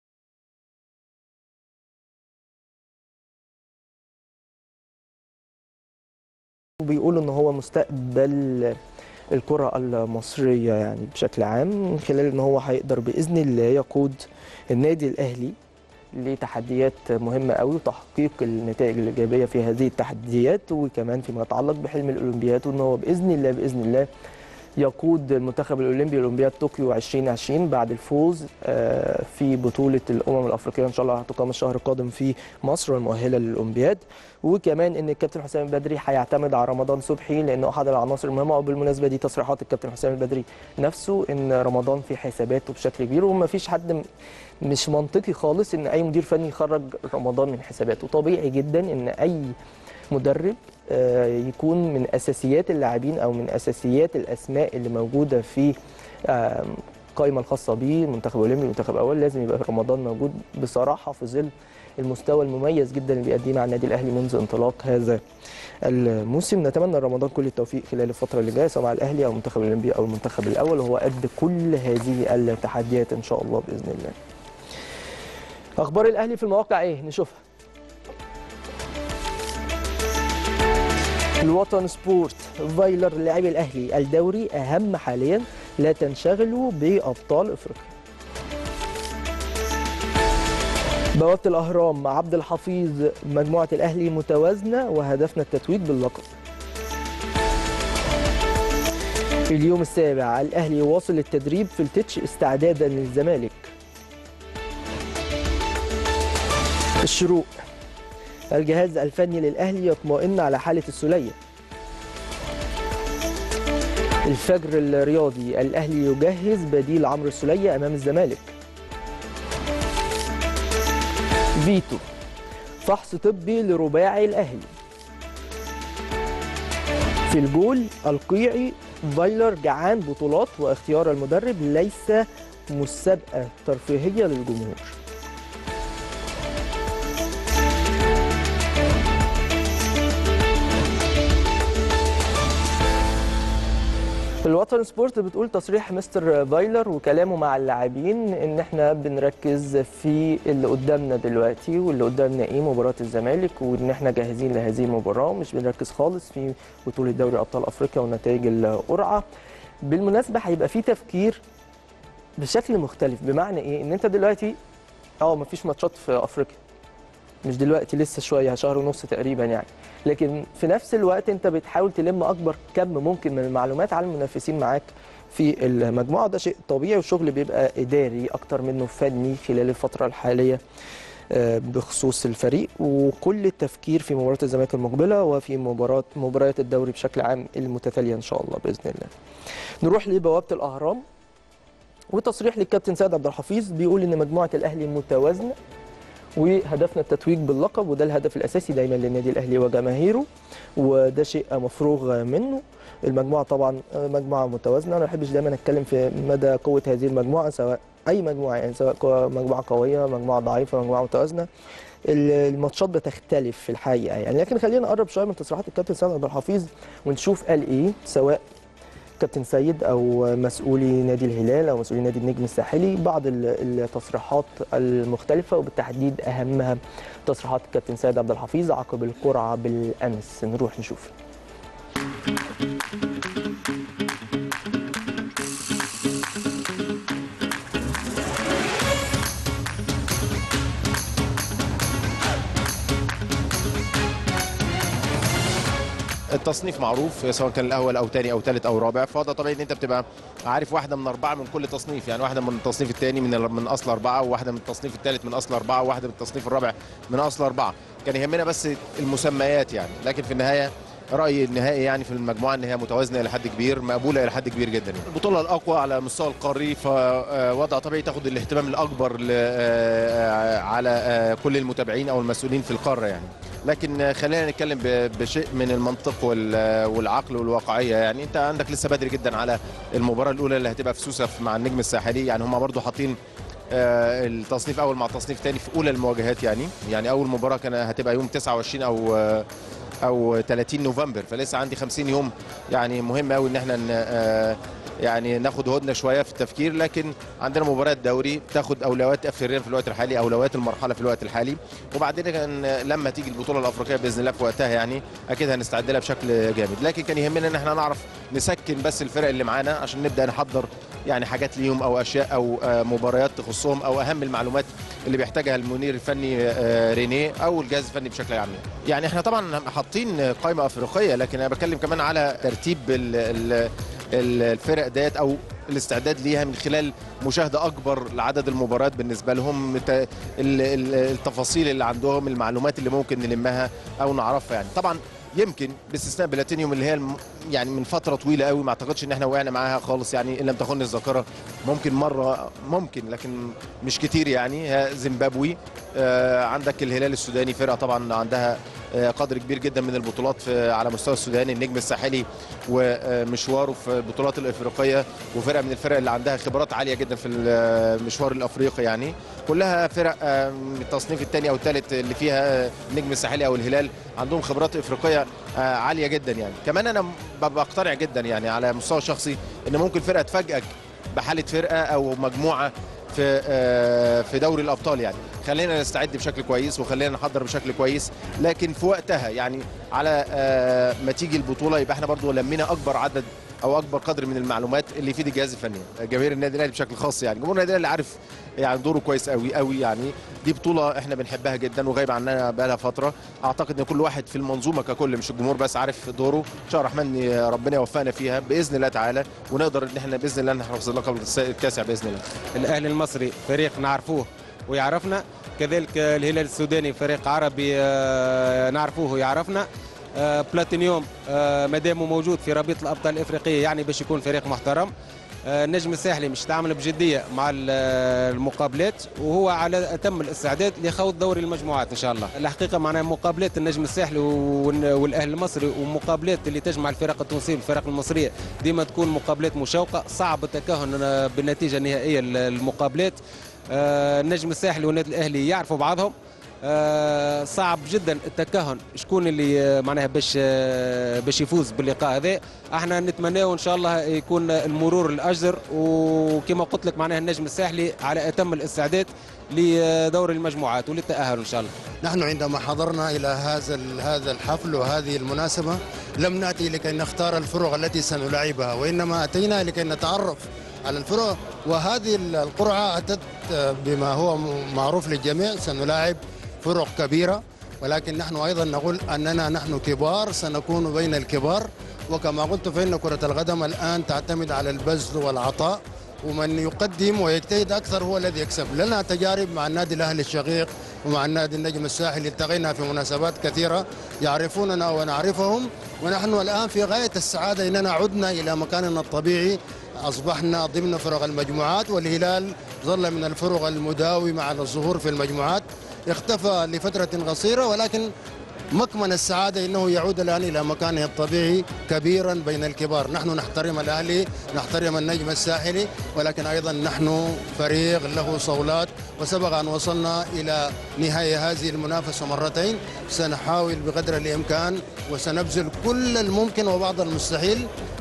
وبيقولوا ان هو مستقبل الكرة المصرية يعني بشكل عام من خلال ان هو هيقدر باذن الله يقود النادي الاهلي لتحديات مهمة قوي وتحقيق النتائج الإيجابية في هذه التحديات وكمان فيما يتعلق بحلم الأولمبياد وأن هو بإذن الله بإذن الله يقود المنتخب الأولمبي أولمبياد طوكيو 2020 بعد الفوز آه، في بطولة الأمم الأفريقية إن شاء الله هتقام الشهر القادم في مصر والمؤهلة للأولمبياد وكمان ان الكابتن حسام البدري هيعتمد على رمضان صبحي لانه احد العناصر المهمه وبالمناسبه دي تصريحات الكابتن حسام البدري نفسه ان رمضان في حساباته بشكل كبير وما فيش حد م- مش منطقي خالص ان اي مدير فني يخرج رمضان من حساباته طبيعي جدا ان اي مدرب آه، يكون من اساسيات اللاعبين او من اساسيات الاسماء اللي موجوده في آم، القائمه الخاصه بيه المنتخب الاولمبي المنتخب الاول لازم يبقى رمضان موجود بصراحه في ظل المستوى المميز جدا اللي بيقدمه مع النادي الاهلي منذ انطلاق هذا الموسم نتمنى رمضان كل التوفيق خلال الفتره اللي جايه سواء مع الاهلي او المنتخب الاولمبي او المنتخب الاول وهو قد كل هذه التحديات ان شاء الله باذن الله اخبار الاهلي في المواقع ايه نشوفها الوطن سبورت فايلر لاعبي الاهلي الدوري اهم حاليا لا تنشغلوا بابطال افريقيا بوابة الأهرام عبد الحفيظ مجموعة الأهلي متوازنة وهدفنا التتويج باللقب في اليوم السابع الأهلي واصل التدريب في التتش استعدادا للزمالك الشروق الجهاز الفني للأهلي يطمئن على حالة السلية الفجر الرياضي الأهلي يجهز بديل عمرو السلية أمام الزمالك فيتو فحص طبي لرباعي الأهلي في الجول القيعي فايلر جعان بطولات واختيار المدرب ليس مسابقة ترفيهية للجمهور الوطن سبورت بتقول تصريح مستر فايلر وكلامه مع اللاعبين ان احنا بنركز في اللي قدامنا دلوقتي واللي قدامنا ايه مباراه الزمالك وان احنا جاهزين لهذه المباراه ومش بنركز خالص في بطوله دوري ابطال افريقيا ونتائج القرعه بالمناسبه هيبقى في تفكير بشكل مختلف بمعنى ايه ان انت دلوقتي اه مفيش ماتشات في افريقيا مش دلوقتي لسه شويه شهر ونص تقريبا يعني لكن في نفس الوقت انت بتحاول تلم اكبر كم ممكن من المعلومات على المنافسين معاك في المجموعه ده شيء طبيعي والشغل بيبقى اداري اكتر منه فني خلال الفتره الحاليه آه، بخصوص الفريق وكل التفكير في مباراه الزمالك المقبله وفي مباراه مباريات الدوري بشكل عام المتتاليه ان شاء الله باذن الله. نروح لبوابه الاهرام وتصريح للكابتن سيد عبد الحفيظ بيقول ان مجموعه الاهلي متوازنه وهدفنا التتويج باللقب وده الهدف الاساسي دايما للنادي الاهلي وجماهيره وده شيء مفروغ منه المجموعه طبعا مجموعه متوازنه انا ما بحبش دايما اتكلم في مدى قوه هذه المجموعه سواء اي مجموعه يعني سواء قوة- مجموعه قويه مجموعه ضعيفه مجموعه متوازنه ال- الماتشات بتختلف في الحقيقه يعني لكن خلينا نقرب شويه من تصريحات الكابتن سيد عبد الحفيظ ونشوف قال ايه سواء كابتن سيد او مسؤولي نادي الهلال او مسؤولي نادي النجم الساحلي بعض ال- التصريحات المختلفه وبالتحديد اهمها تصريحات الكابتن سيد عبد الحفيظ عقب القرعه بالامس نروح نشوف التصنيف معروف سواء كان الاول او ثاني او ثالث او رابع فده طبيعي ان انت بتبقى عارف واحده من اربعه من كل تصنيف يعني واحده من التصنيف الثاني من من اصل اربعه وواحده من التصنيف الثالث من اصل اربعه وواحده من التصنيف الرابع من اصل اربعه كان يهمنا بس المسميات يعني لكن في النهايه رايي النهائي يعني في المجموعه ان هي متوازنه الى حد كبير مقبوله الى حد كبير جدا يعني. البطوله الاقوى على المستوى القاري فوضع طبيعي تاخد الاهتمام الاكبر ل- آه، على آه، كل المتابعين او المسؤولين في القاره يعني لكن آه، خلينا نتكلم ب- بشيء من المنطق وال- والعقل والواقعيه يعني انت عندك لسه بدري جدا على المباراه الاولى اللي هتبقى في سوسه مع النجم الساحلي يعني هم برضو حاطين آه، التصنيف اول مع تصنيف ثاني في اولى المواجهات يعني يعني اول مباراه كان هتبقى يوم 29 او آه، او 30 نوفمبر فلسه عندي 50 يوم يعني مهم قوي ان احنا ن- آه، يعني ناخد هدنه شويه في التفكير لكن عندنا مباراه دوري تاخد اولويات افريقيا في الوقت الحالي اولويات المرحله في الوقت الحالي وبعدين كان لما تيجي البطوله الافريقيه باذن الله في وقتها يعني اكيد هنستعد لها بشكل جامد لكن كان يهمنا ان احنا نعرف نسكن بس الفرق اللي معانا عشان نبدا نحضر يعني حاجات ليهم او اشياء او آه، مباريات تخصهم او اهم المعلومات اللي بيحتاجها المدير الفني آه، رينيه او الجهاز الفني بشكل عام يعني احنا طبعا حاطين قائمه افريقيه لكن انا بتكلم كمان على ترتيب ال- ال- ال- الفرق ديت او الاستعداد ليها من خلال مشاهده اكبر لعدد المباريات بالنسبه لهم ت- ال- ال- التفاصيل اللي عندهم المعلومات اللي ممكن نلمها او نعرفها يعني طبعا يمكن باستثناء بلاتينيوم اللي هي الم- يعني من فتره طويله قوي ما اعتقدش ان احنا وقعنا معاها خالص يعني ان لم تخن الذاكره ممكن مره ممكن لكن مش كتير يعني هي زيمبابوي آه، عندك الهلال السوداني فرقه طبعا عندها آه، قدر كبير جدا من البطولات في على مستوى السودان النجم الساحلي ومشواره في البطولات الافريقيه وفرقه من الفرق اللي عندها خبرات عاليه جدا في المشوار الافريقي يعني كلها فرق آه، من التصنيف الثاني او الثالث اللي فيها النجم الساحلي او الهلال عندهم خبرات افريقيه آه، عاليه جدا يعني كمان انا ب- بقتنع جدا يعني على مستوى شخصي ان ممكن فرقه تفاجئك بحاله فرقه او مجموعه في آه، في دوري الابطال يعني خلينا نستعد بشكل كويس وخلينا نحضر بشكل كويس لكن في وقتها يعني على آه، ما تيجي البطوله يبقى احنا برضو لمينا اكبر عدد او اكبر قدر من المعلومات اللي يفيد الجهاز الفني جماهير النادي الاهلي بشكل خاص يعني جمهور النادي الاهلي عارف يعني دوره كويس قوي قوي يعني دي بطوله احنا بنحبها جدا وغايب عننا بقالها فتره اعتقد ان كل واحد في المنظومه ككل مش الجمهور بس عارف دوره ان شاء الله الرحمن ربنا يوفقنا فيها باذن الله تعالى ونقدر ان احنا باذن الله نحرز اللقب التاسع باذن الله الاهلي المصري فريق نعرفوه ويعرفنا كذلك الهلال السوداني فريق عربي آه، نعرفوه ويعرفنا آه، بلاتينيوم آه، مادامه موجود في رابطه الابطال الافريقيه يعني باش يكون فريق محترم آه، النجم الساحلي مش تعمل بجديه مع ال- المقابلات وهو على اتم الاستعداد لخوض دوري المجموعات ان شاء الله الحقيقه معناها مقابلات النجم الساحلي والن- والاهلي المصري ومقابلات اللي تجمع الفرق التونسيه والفرق المصريه ديما تكون مقابلات مشوقه صعب التكهن آه، بالنتيجه النهائيه للمقابلات آه، النجم الساحلي والنادي الاهلي يعرفوا بعضهم آه، صعب جدا التكهن شكون اللي آه، معناها باش آه، باش يفوز باللقاء هذا احنا نتمناه ان شاء الله يكون المرور الاجر وكما قلت لك معناها النجم الساحلي على اتم الاستعداد لدور المجموعات وللتاهل ان شاء الله نحن عندما حضرنا إلى هذا ال- هذا الحفل وهذه المناسبة لم نأتي لكي نختار الفرق التي سنلاعبها وإنما أتينا لكي نتعرف على الفرق وهذه ال- القرعة أتت بما هو م- معروف للجميع سنلاعب فرق كبيرة ولكن نحن أيضا نقول أننا نحن كبار سنكون بين الكبار وكما قلت فإن كرة القدم الآن تعتمد على البذل والعطاء ومن يقدم ويجتهد اكثر هو الذي يكسب لنا تجارب مع النادي الاهلي الشقيق ومع النادي النجم الساحلي التقينا في مناسبات كثيره يعرفوننا ونعرفهم ونحن الان في غايه السعاده اننا عدنا الى مكاننا الطبيعي اصبحنا ضمن فرق المجموعات والهلال ظل من الفرق المداومه على الظهور في المجموعات اختفى لفتره قصيره ولكن مكمن السعادة أنه يعود الآن إلى مكانه الطبيعي كبيرا بين الكبار نحن نحترم الأهلي نحترم النجم الساحلي ولكن أيضا نحن فريق له صولات وسبق أن وصلنا إلى نهاية هذه المنافسة مرتين سنحاول بقدر الإمكان وسنبذل كل الممكن وبعض المستحيل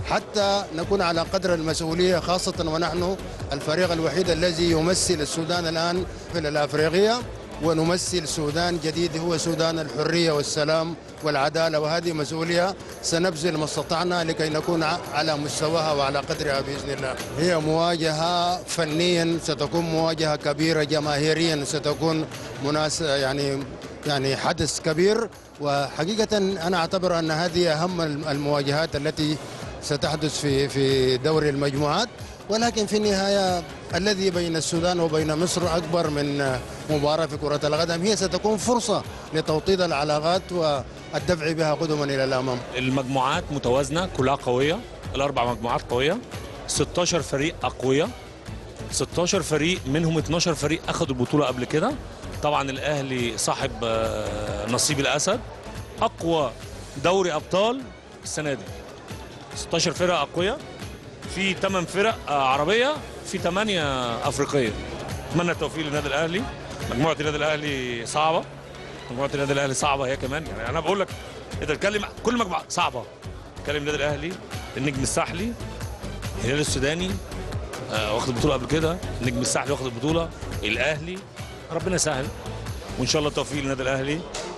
حتى نكون على قدر المسؤولية خاصة ونحن الفريق الوحيد الذي يمثل السودان الآن في الأفريقية ونمثل سودان جديد هو سودان الحرية والسلام والعدالة وهذه مسؤولية سنبذل ما استطعنا لكي نكون على مستواها وعلى قدرها بإذن الله هي مواجهة فنيا ستكون مواجهة كبيرة جماهيريا ستكون مناس يعني يعني حدث كبير وحقيقة أنا أعتبر أن هذه أهم المواجهات التي ستحدث في في دوري المجموعات ولكن في النهاية الذي بين السودان وبين مصر أكبر من مباراة في كرة القدم هي ستكون فرصة لتوطيد العلاقات والدفع بها قدما إلى الأمام المجموعات متوازنة كلها قوية الأربع مجموعات قوية 16 فريق أقوياء 16 فريق منهم 12 فريق أخذوا البطولة قبل كده طبعا الأهلي صاحب آه، نصيب الأسد أقوى دوري أبطال السنة دي 16 فرقة أقوياء في 8 فرق آه، عربية في 8 أفريقية أتمنى التوفيق للنادي الأهلي مجموعة النادي الأهلي صعبة مجموعة النادي الأهلي صعبة هي كمان يعني أنا بقول لك أنت بتتكلم كل مجموعة صعبة بتتكلم النادي الأهلي النجم الساحلي الهلال السوداني آه، واخد البطولة قبل كده النجم الساحلي واخد البطولة الأهلي ربنا يسهل وإن شاء الله التوفيق للنادي الأهلي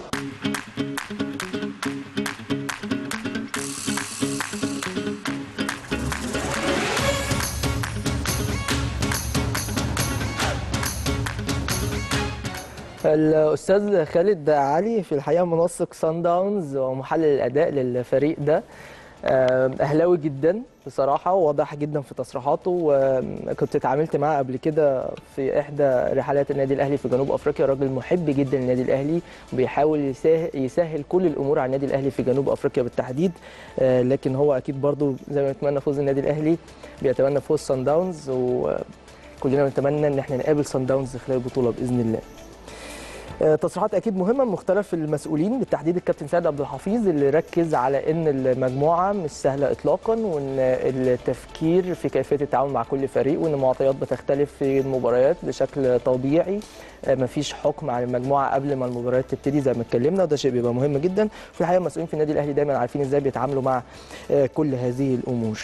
الاستاذ خالد علي في الحقيقه منسق سان داونز ومحلل الاداء للفريق ده آم، اهلاوي جدا بصراحه واضح جدا في تصريحاته وكنت اتعاملت معاه قبل كده في احدى رحلات النادي الاهلي في جنوب افريقيا راجل محب جدا للنادي الاهلي وبيحاول يسهل, يسهل كل الامور على النادي الاهلي في جنوب افريقيا بالتحديد آه، لكن هو اكيد برضو زي ما يتمنى فوز النادي الاهلي بيتمنى فوز سان داونز وكلنا بنتمنى ان احنا نقابل سان داونز خلال البطوله باذن الله آه، تصريحات اكيد مهمه من مختلف المسؤولين بالتحديد الكابتن سيد عبد الحفيظ اللي ركز على ان المجموعه مش سهله اطلاقا وان التفكير في كيفيه التعامل مع كل فريق وان المعطيات بتختلف في المباريات بشكل طبيعي آه، مفيش حكم على المجموعه قبل ما المباريات تبتدي زي ما اتكلمنا وده شيء بيبقى مهم جدا في الحقيقه المسؤولين في النادي الاهلي دايما عارفين ازاي بيتعاملوا مع آه، كل هذه الامور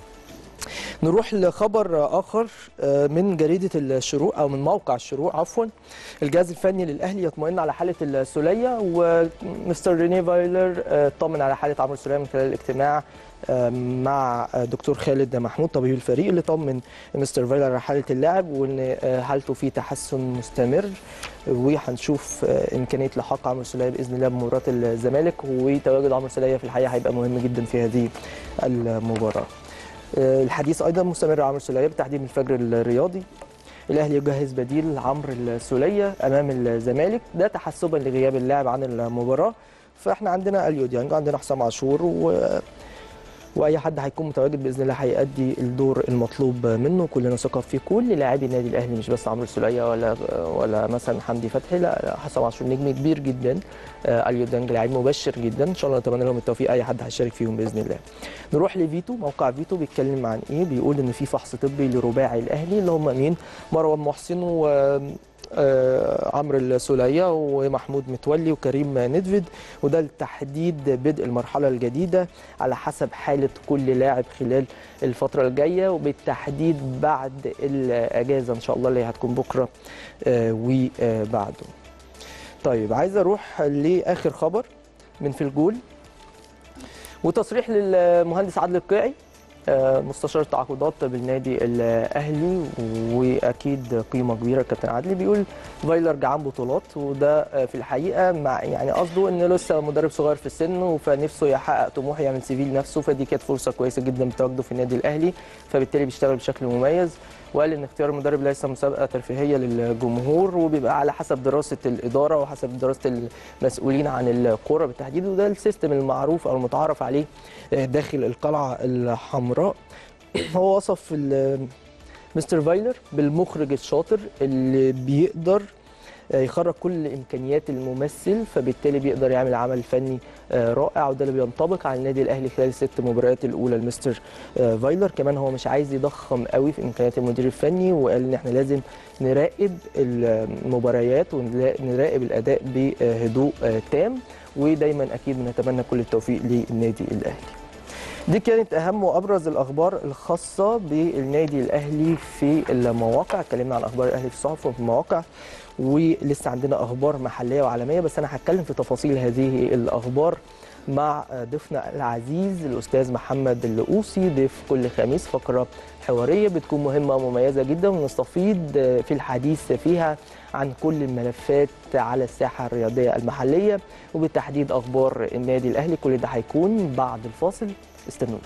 نروح لخبر اخر آه، من جريده الشروق او من موقع الشروق عفوا الجهاز الفني للاهلي يطمئن على حاله السوليه ومستر ريني فايلر آه، طمن على حاله عمرو السوليه من خلال الاجتماع آه، مع آه، دكتور خالد محمود طبيب الفريق اللي طمن مستر فايلر على حاله اللاعب وان آه، حالته في تحسن مستمر وهنشوف آه، امكانيه لحاق عمرو السوليه باذن الله بمباراه الزمالك وتواجد عمرو السوليه في الحقيقه هيبقى مهم جدا في هذه المباراه آه، الحديث ايضا مستمر عن عمرو السوليه بتحديد من الفجر الرياضي الاهلي يجهز بديل عمرو السوليه امام الزمالك ده تحسبا لغياب اللاعب عن المباراه فاحنا عندنا اليو ديانج عندنا حسام عاشور و... واي حد هيكون متواجد باذن الله هيأدي الدور المطلوب منه كلنا ثقه في كل لاعبي النادي الاهلي مش بس عمرو السوليه ولا ولا مثلا حمدي فتحي لا لا، حسام عاشور نجم كبير جدا آه، اليو ديانج لاعب مبشر جدا ان شاء الله نتمنى لهم التوفيق اي حد هيشارك فيهم باذن الله نروح لفيتو موقع فيتو بيتكلم عن ايه بيقول ان في فحص طبي لرباعي الاهلي اللي هم مين مروان محسن و آه، عمرو السوليه ومحمود متولي وكريم ندفد وده لتحديد بدء المرحله الجديده على حسب حاله كل لاعب خلال الفتره الجايه وبالتحديد بعد الاجازه ان شاء الله اللي هتكون بكره آه، وبعده طيب عايز اروح لاخر خبر من في الجول وتصريح للمهندس عادل القيعي آه، مستشار التعاقدات بالنادي الاهلي واكيد قيمه كبيره الكابتن عادل بيقول فايلر جعان بطولات وده آه، في الحقيقه مع يعني قصده ان لسه مدرب صغير في السن فنفسه يحقق طموح يعمل سي في لنفسه فدي كانت فرصه كويسه جدا بتواجده في النادي الاهلي فبالتالي بيشتغل بشكل مميز وقال ان اختيار المدرب ليس مسابقه ترفيهيه للجمهور وبيبقى على حسب دراسه الاداره وحسب دراسه المسؤولين عن الكوره بالتحديد وده السيستم المعروف او المتعارف عليه داخل القلعه الحمراء هو وصف ال- مستر فايلر بالمخرج الشاطر اللي بيقدر يخرج كل امكانيات الممثل فبالتالي بيقدر يعمل عمل فني آه، رائع وده اللي بينطبق على النادي الاهلي خلال الست مباريات الاولى لمستر آه، فايلر كمان هو مش عايز يضخم قوي في امكانيات المدير الفني وقال ان احنا لازم نراقب المباريات ونراقب الاداء بهدوء آه، تام ودايما اكيد بنتمنى كل التوفيق للنادي الاهلي دي كانت اهم وابرز الاخبار الخاصه بالنادي الاهلي في المواقع اتكلمنا عن اخبار الاهلي في الصحف وفي المواقع ولسه عندنا اخبار محليه وعالميه بس انا هتكلم في تفاصيل هذه الاخبار مع ضيفنا العزيز الاستاذ محمد اللؤوسي ضيف كل خميس فقره حواريه بتكون مهمه ومميزه جدا ونستفيد في الحديث فيها عن كل الملفات على الساحه الرياضيه المحليه وبالتحديد اخبار النادي الاهلي كل ده هيكون بعد الفاصل استنونا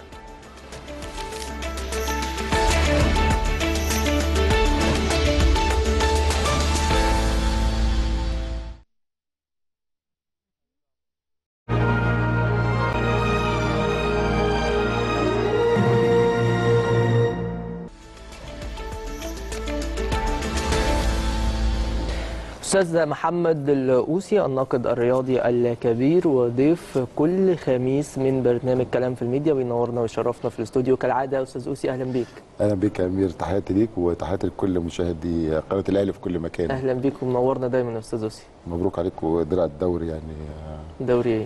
استاذ محمد الأوسي الناقد الرياضي الكبير وضيف كل خميس من برنامج كلام في الميديا بينورنا ويشرفنا في الاستوديو كالعاده يا استاذ أوسي اهلا بيك اهلا بيك يا امير تحياتي ليك وتحياتي لكل مشاهدي قناه الاهلي في كل مكان اهلا بيك ومنورنا دايما يا استاذ أوسي مبروك عليك ودرع الدوري يعني دوري ايه؟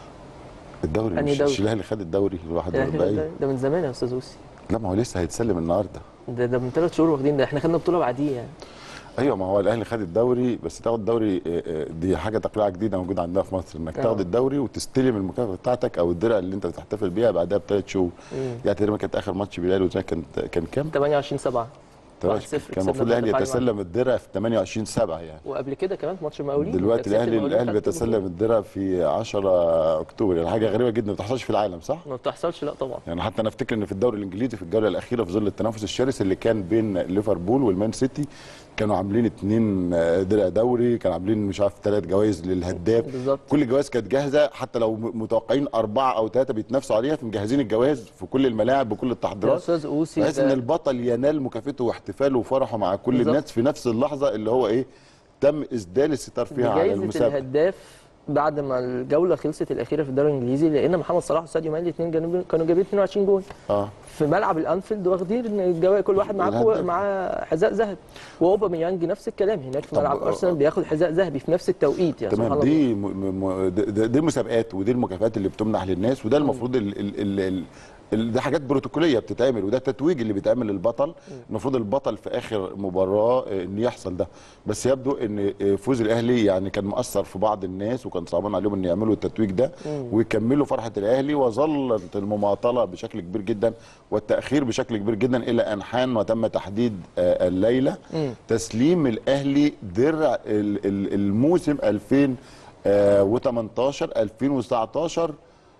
الدوري أنهي مش دوري؟ مش الاهلي خد الدوري ال الأهلي 41 ده- ده من زمان يا استاذ أوسي لا ما هو لسه هيتسلم النهارده ده ده من ثلاث شهور واخدين ده احنا خدنا بطوله بعديه يعني ايوه ما هو الاهلي خد الدوري بس تاخد الدوري آه، آه، دي حاجه تقليعه جديده موجوده عندنا في مصر انك آه. تاخد الدوري وتستلم المكافاه بتاعتك او الدرع اللي انت بتحتفل بيها بعدها بثلاث شهور يعني تقريبا كانت اخر ماتش بلال والزمالك كان كان كام؟ 28 7 كان 1-0 المفروض كسبنا الاهلي بعد يتسلم الدرع في 28 7 يعني وقبل كده كمان في ماتش المقاولين دلوقتي كسبت الاهلي المقاولين الاهلي خدت البطولة. بيتسلم الدرع في 10 اكتوبر يعني حاجه غريبه جدا ما بتحصلش في العالم صح؟ ما بتحصلش لا طبعا يعني حتى انا افتكر ان في الدوري الانجليزي في الجوله الاخيره في ظل التنافس الشرس اللي كان بين ليفربول والمان سيتي كانوا عاملين اتنين آه، درع دوري كانوا عاملين مش عارف ثلاث جوائز للهداف بالظبط. كل الجوائز كانت جاهزه حتى لو م- متوقعين اربعه او ثلاثه بيتنافسوا عليها فمجهزين الجوائز في كل الملاعب بكل يا التحضيرات استاذ أوسي بحيث ده- ان البطل ينال مكافأته واحتفاله وفرحه مع كل بالظبط. الناس في نفس اللحظه اللي هو ايه تم اسدال الستار فيها على بجائزة المسابقه الهداف بعد ما الجولة خلصت الأخيرة في الدوري الإنجليزي لأن محمد صلاح وساديو ماني الاثنين كانوا كانوا جايبين 22 جول اه في ملعب الأنفيلد واخدين الجوائز كل واحد معاه الهداف. معاه حذاء ذهبي وأوباميانج نفس الكلام هناك في طب- ملعب أرسنال بياخد حذاء ذهبي في نفس التوقيت يعني تمام سبحان الله دي م... م... د- د- دي المسابقات ودي المكافآت اللي بتمنح للناس وده المفروض ال... ال... ال... ال... ال... ده حاجات بروتوكوليه بتتعمل وده التتويج اللي بيتعمل للبطل المفروض البطل في اخر مباراه آه، ان يحصل ده بس يبدو ان آه، فوز الاهلي يعني كان مؤثر في بعض الناس وكان صعبان عليهم ان يعملوا التتويج ده ويكملوا فرحه الاهلي وظلت المماطله بشكل كبير جدا والتاخير بشكل كبير جدا الى ان حان وتم تحديد آه، الليله تسليم الاهلي درع ال- ال- الموسم 2018 2019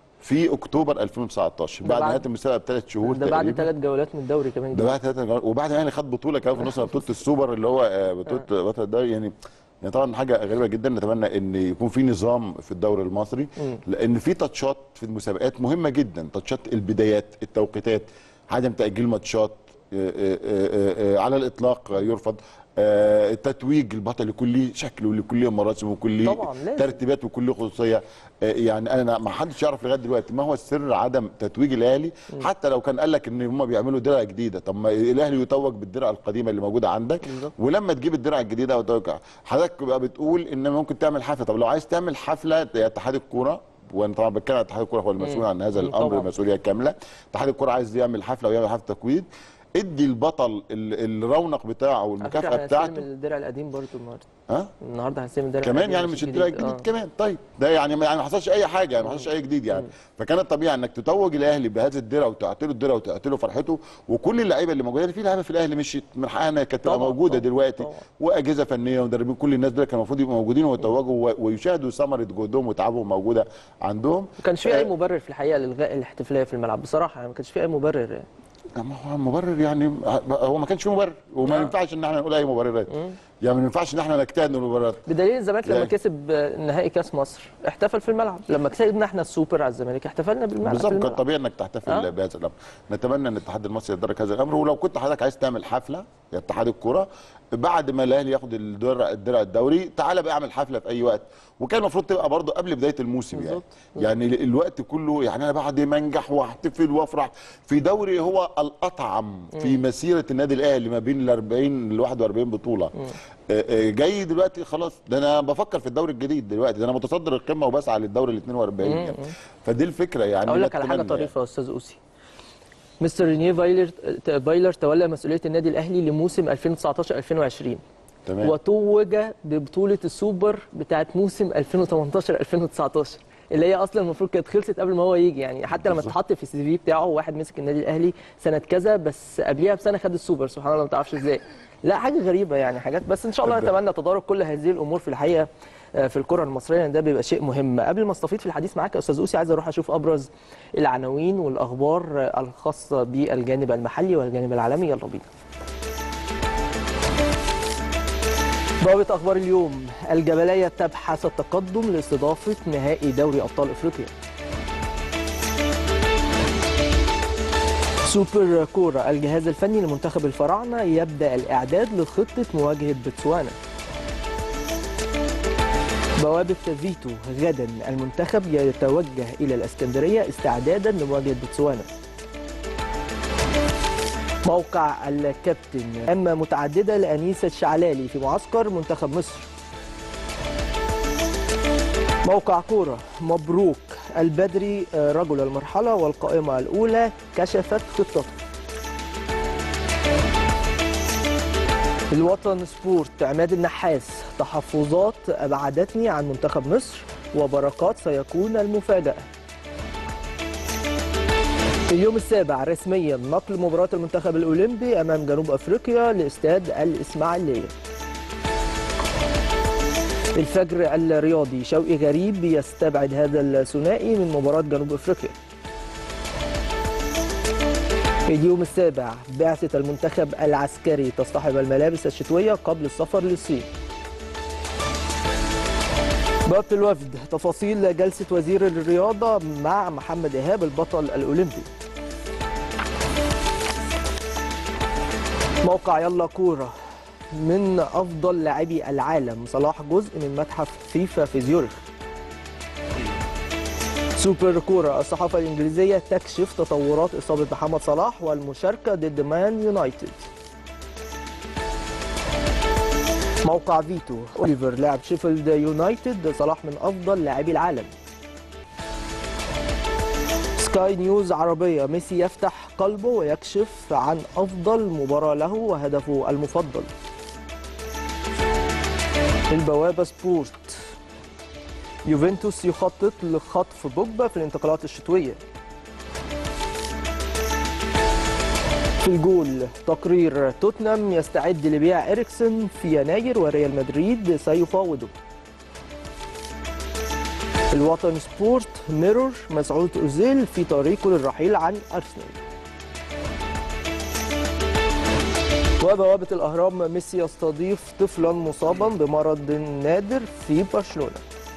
في اكتوبر 2019 ده بعد بعد- نهايه المسابقه بثلاث شهور ده بعد تقريباً. ثلاث جولات من الدوري كمان ده بعد ثلاث جولات وبعد الاهلي خد بطوله كمان في النص بطوله السوبر اللي هو آه، بطوله بطل الدوري يعني يعني طبعا حاجه غريبه جدا نتمنى ان يكون في نظام في الدوري المصري لان في تاتشات في المسابقات مهمه جدا تاتشات البدايات التوقيتات عدم تاجيل ماتشات آه، آه، آه، آه، على الاطلاق يرفض آه، التتويج البطل يكون ليه شكل ويكون ليه مراسم ويكون ليه طبعاً، لازم. ترتيبات ويكون ليه خصوصيه آه، يعني انا ما حدش يعرف لغايه دلوقتي ما هو السر عدم تتويج الاهلي حتى لو كان قال لك ان هم بيعملوا درع جديده طب ما الاهلي يتوج بالدرع القديمه اللي موجوده عندك بالظبط. ولما تجيب الدرع الجديده وتوقع حضرتك بقى بتقول ان ممكن تعمل حفله طب لو عايز تعمل حفله يا اتحاد الكوره وانا طبعا بتكلم عن اتحاد الكوره هو المسؤول عن هذا مم، الامر طبعاً. المسؤوليه كامله اتحاد الكوره عايز يعمل حفله ويعمل حفله تكويد ادي البطل ال- الرونق بتاعه على فكرة والمكافاه احنا هنستلم بتاعته الدرع القديم برضه النهارده ها النهارده هنستلم الدرع كمان القديم يعني مش الدرع الجديد آه. كمان طيب ده يعني ما يعني ما حصلش اي حاجه يعني ما حصلش اي جديد يعني فكان الطبيعي انك تتوج الاهلي بهذا الدرع وتعطي له الدرع وتعطي له فرحته وكل اللعيبه اللي موجوده في لعيبه في الاهلي مشيت من حقها انها كانت تبقى طبعاً، موجوده طبعاً، دلوقتي طبعاً. واجهزه فنيه ومدربين كل الناس دول كانوا المفروض يبقوا موجودين ويتوجوا و- ويشاهدوا ثمره جهدهم وتعبهم موجوده عندهم ما كانش في اي مبرر في الحقيقه لالغاء الاحتفاليه في الملعب بصراحه يعني ما كانش في اي مبرر يعني. ما هو مبرر يعني هو ما كانش فيه مبرر وما آه. ينفعش ان احنا نقول اي مبررات يعني ما ينفعش ان احنا نجتهد نقول مبررات بدليل الزمالك لما لا. كسب نهائي كاس مصر احتفل في الملعب لما كسبنا احنا السوبر على الزمالك احتفلنا بالملعب في بالظبط كان الملعب. طبيعي انك تحتفل آه. بهذا الامر نتمنى ان الاتحاد المصري يدرك هذا الامر ولو كنت حضرتك عايز تعمل حفله يا اتحاد الكوره بعد ما الاهلي ياخد الدرع الدرع الدوري تعالى بقى اعمل حفله في اي وقت وكان المفروض تبقى برضه قبل بدايه الموسم يعني بالظبط. يعني ال- الوقت كله يعني انا بعد ما انجح واحتفل وافرح في دوري هو الاطعم في مسيره النادي الاهلي ما بين ال 40 ل 41 بطوله آه، آه، جاي دلوقتي خلاص ده انا بفكر في الدوري الجديد دلوقتي ده انا متصدر القمه وبسعى للدوري ال 42 يعني فدي الفكره يعني اقول لك على حاجه نتمنى طريفه يا استاذ اوسي مستر رينيه فايلر فايلر تولى مسؤوليه النادي الاهلي لموسم 2019 2020 تمام وتوج ببطوله السوبر بتاعت موسم 2018 2019 اللي هي اصلا المفروض كانت خلصت قبل ما هو يجي يعني حتى لما بالظبط. اتحط في السي في بتاعه واحد مسك النادي الاهلي سنه كذا بس قبليها بسنه خد السوبر سبحان الله ما تعرفش ازاي لا حاجه غريبه يعني حاجات بس ان شاء الله طب- نتمنى تدارك كل هذه الامور في الحقيقه آه، في الكره المصريه لان ده بيبقى شيء مهم قبل ما استفيض في الحديث معاك يا استاذ اوسي عايز اروح اشوف ابرز العناوين والاخبار آه، الخاصه بالجانب المحلي والجانب العالمي يلا بينا بوابة أخبار اليوم الجبلية تبحث التقدم لاستضافة نهائي دوري أبطال إفريقيا سوبر كورة الجهاز الفني لمنتخب الفراعنة يبدأ الإعداد لخطة مواجهة بتسوانا بوابة فيتو غدا المنتخب يتوجه إلى الإسكندرية استعدادا لمواجهة بتسوانا موقع الكابتن أما متعددة لأنيسة الشعلالي في معسكر منتخب مصر موقع كورة مبروك البدري آه، رجل المرحلة والقائمة الأولى كشفت خطته الوطن سبورت عماد النحاس تحفظات أبعدتني عن منتخب مصر وبركات سيكون المفاجأة في اليوم السابع رسميا نقل مباراة المنتخب الأولمبي أمام جنوب أفريقيا لاستاد الإسماعيلية الفجر الرياضي شوقي غريب يستبعد هذا الثنائي من مباراة جنوب أفريقيا في اليوم السابع بعثة المنتخب العسكري تصطحب الملابس الشتوية قبل السفر للصين بوابة الوفد تفاصيل جلسة وزير الرياضة مع محمد إيهاب البطل الأولمبي موقع يلا كورة من أفضل لاعبي العالم صلاح جزء من متحف فيفا في زيورخ سوبر كورة الصحافة الإنجليزية تكشف تطورات إصابة محمد صلاح والمشاركة ضد مان يونايتد موقع فيتو اوليفر لاعب شيفيلد يونايتد صلاح من افضل لاعبي العالم سكاي نيوز عربيه ميسي يفتح قلبه ويكشف عن افضل مباراه له وهدفه المفضل البوابه سبورت يوفنتوس يخطط لخطف بوجبا في الانتقالات الشتويه في الجول تقرير توتنهام يستعد لبيع إريكسون في يناير وريال مدريد سيفاوضه الوطن سبورت ميرور مسعود أوزيل في طريقه للرحيل عن أرسنال وبوابة الأهرام ميسي يستضيف طفلا مصابا بمرض نادر في برشلونة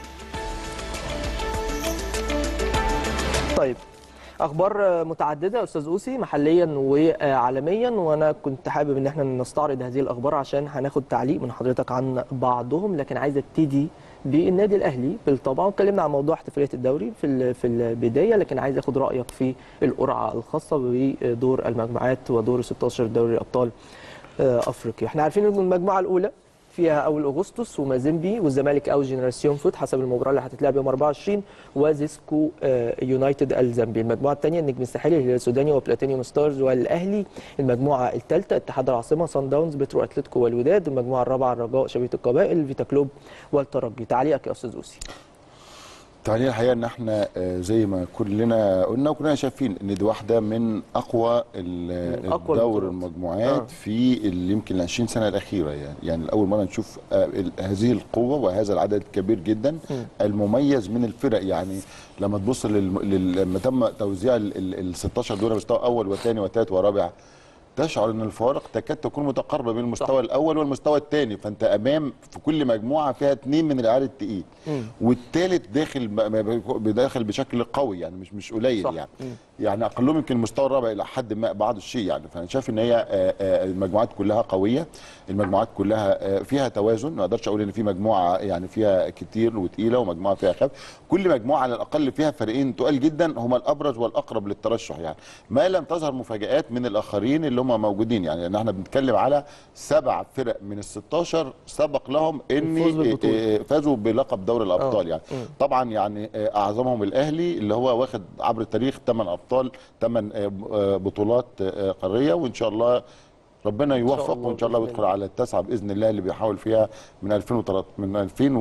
طيب اخبار متعدده يا استاذ اوسي محليا وعالميا وانا كنت حابب ان احنا نستعرض هذه الاخبار عشان هناخد تعليق من حضرتك عن بعضهم لكن عايز ابتدي بالنادي الاهلي بالطبع واتكلمنا عن موضوع احتفاليه الدوري في ال- في البدايه لكن عايز اخد رايك في القرعه الخاصه بدور المجموعات ودور 16 دوري ابطال آه، افريقيا احنا عارفين ان المجموعه الاولى فيها اول اغسطس ومازيمبي والزمالك او جنراسيون فوت حسب المباراه اللي هتتلعب يوم 24 وزيسكو آه، يونايتد الزامبي المجموعه الثانيه النجم الساحلي الهلال السوداني وبلاتينيوم ستارز والاهلي المجموعه الثالثه اتحاد العاصمه سان داونز بترو اتلتيكو والوداد المجموعه الرابعه الرجاء شبيبه القبائل فيتا كلوب والترجي تعليقك يا استاذ اوسي تعليق الحقيقه ان احنا آه، زي ما كلنا قلنا وكلنا شايفين ان دي واحده من اقوى ال- من أقوى الدور البطولات. المجموعات آه. في ال- يمكن ال 20 سنه الاخيره يعني يعني الاول مره نشوف آه، ال- هذه القوه وهذا العدد الكبير جدا المميز من الفرق يعني لما تبص للم- لل- لما تم توزيع ال 16 دور مستوى اول وثاني وثالث ورابع تشعر ان الفوارق تكاد تكون متقاربه بين المستوى صح. الاول والمستوى الثاني فانت امام في كل مجموعه فيها اثنين من العيار التقيل والثالث داخل ب- ب- داخل بشكل قوي يعني مش مش قليل صح. يعني يعني اقلهم يمكن المستوى الرابع الى حد ما بعض الشيء يعني فانا شايف ان هي آه، آه، المجموعات كلها قويه المجموعات كلها آه، فيها توازن ما اقدرش اقول ان في مجموعه يعني فيها كتير وتقيله ومجموعه فيها خف كل مجموعه على الاقل فيها فريقين تقال جدا هما الابرز والاقرب للترشح يعني ما لم تظهر مفاجات من الاخرين اللي اللي هم موجودين يعني لان احنا بنتكلم على سبع فرق من ال 16 سبق لهم ان الفوز بالبطولة. آه، فازوا بلقب دوري الابطال آه. يعني مم. طبعا يعني آه، اعظمهم الاهلي اللي هو واخد عبر التاريخ 8 ابطال 8 بطولات آه، قاريه وان شاء الله ربنا يوفق الله وان شاء الله بإذن ويدخل على التاسعه باذن الله اللي بيحاول فيها من 2013 من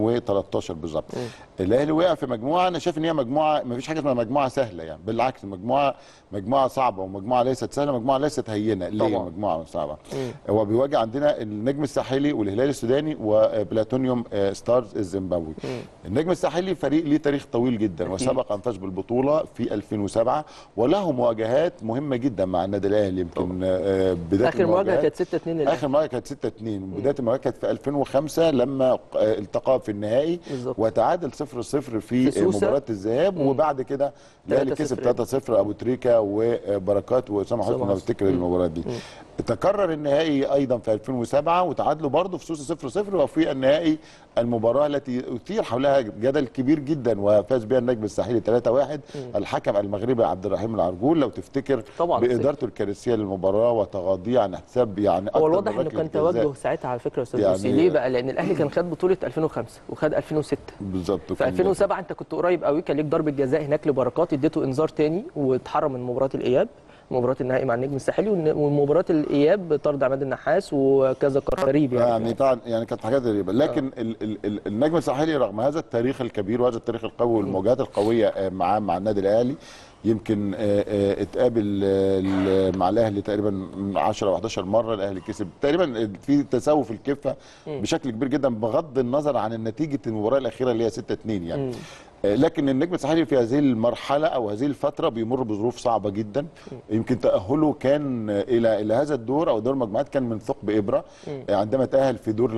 2013 بالظبط الاهلي وقع في مجموعه انا شايف ان هي مجموعه ما فيش حاجه اسمها مجموعه سهله يعني بالعكس مجموعه مجموعه صعبه ومجموعه ليست سهله مجموعه ليست هينه ليه طبعا. مجموعه صعبه هو بيواجه عندنا النجم الساحلي والهلال السوداني وبلاتونيوم آه، ستارز الزيمبابوي النجم الساحلي فريق ليه تاريخ طويل جدا أكيد. وسبق ان فاز بالبطوله في 2007 وله مواجهات مهمه جدا مع النادي الاهلي يمكن آه، بدايه اخر مواجهه المواجهات- كانت 6 2 اخر مواجهه كانت 6 2 بدايه المواجهه كانت في 2005 لما آه، التقى في النهائي بالظبط. وتعادل 0 0 في, في سوسة. مباراه الذهاب مم. وبعد كده الاهلي 3-0 كسب 3 0 ابو تريكه وبركات واسامه حسني أسامة لو حسني. تفتكر مم. المباراه دي تكرر النهائي ايضا في 2007 وتعادلوا برضه في سوسه 0 0 وفي النهائي المباراه التي اثير حولها جدل كبير جدا وفاز بها النجم الساحلي 3 1 الحكم المغربي عبد الرحيم العرجول لو تفتكر طبعاً. بادارته الكارثيه للمباراه وتغاضيه عن حساب يعني هو أكتر الواضح من انه ركلة كان جزاء. توجه ساعتها على فكره يا استاذ يعني- يعني ليه بقى لان الاهلي كان خد بطوله 2005 وخد 2006 بالظبط في 2007 انت كنت قريب قوي كان ليك ضربه جزاء هناك لبركات اديته انذار تاني واتحرم من مباراه الاياب مباراه النهائي مع النجم الساحلي والن- ومباراه الاياب طرد عماد النحاس وكذا قرار غريب يعني, يعني طبعا يعني كانت حاجات غريبه لكن ال ال ال النجم الساحلي رغم هذا التاريخ الكبير وهذا التاريخ القوي والمواجهات القويه آه، معاه مع النادي الاهلي يمكن آه، آه، اتقابل آه، ال- مع الاهلي تقريبا 10 او 11 مره الاهلي كسب تقريبا في تساوي في الكفه بشكل كبير جدا بغض النظر عن نتيجه المباراه الاخيره اللي هي 6 2 يعني آه، لكن النجم الساحلي في هذه المرحله او هذه الفتره بيمر بظروف صعبه جدا يمكن تاهله كان آه، الى الى هذا الدور او دور المجموعات كان من ثقب ابره آه، عندما تاهل في دور ال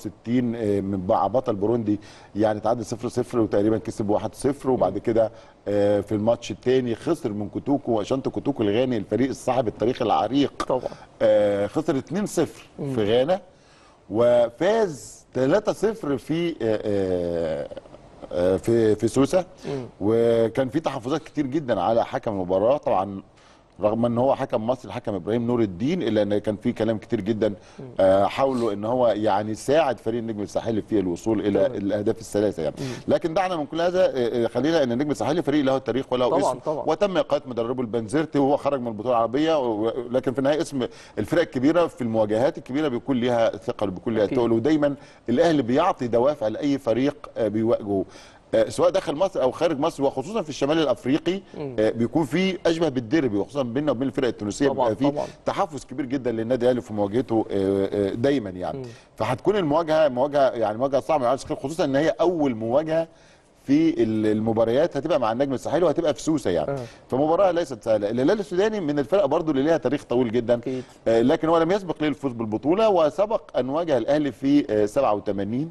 64 آه، من مع بطل بوروندي يعني تعادل 0 0 وتقريبا كسب 1 0 وبعد كده آه، في الماتش الثاني خسر من كوتوكو وشنطه كوتوكو الغاني الفريق الصاحب التاريخ العريق طبعا آه، خسر 2 0 في غانا وفاز 3 0 في آه، آه، آه، في في سوسه وكان في تحفظات كتير جدا على حكم المباراه طبعا رغم ان هو حكم مصري الحكم ابراهيم نور الدين الا ان كان في كلام كتير جدا آه، حاولوا ان هو يعني ساعد فريق النجم الساحلي في الوصول الى الاهداف الثلاثه يعني لكن دعنا من كل هذا آه، آه، خلينا ان النجم الساحلي فريق له تاريخ وله طبعاً، اسم طبعاً. وتم اقاله مدربه البنزرتي وهو خرج من البطوله العربيه و- لكن في النهايه اسم الفرق الكبيره في المواجهات الكبيره بيكون ليها ثقل بيكون ليها أكيد. تقل ودايما الاهلي بيعطي دوافع لاي فريق آه، بيواجهه آه، سواء داخل مصر او خارج مصر وخصوصا في الشمال الافريقي آه، بيكون في اشبه بالديربي وخصوصا بيننا وبين الفرق التونسيه طبعاً، بيبقى في طبعاً. تحفز كبير جدا للنادي الاهلي في مواجهته آه، آه، دايما يعني فهتكون المواجهه مواجهه يعني مواجهه صعبه يعني خصوصا ان هي اول مواجهه في ال- المباريات هتبقى مع النجم الساحلي وهتبقى في سوسه يعني آه. فمباراه ليست سهله الهلال السوداني من الفرق برضو اللي ليها تاريخ طويل جدا أكيد. آه، لكن هو لم يسبق ليه الفوز بالبطوله وسبق ان واجه الاهلي في آه، 87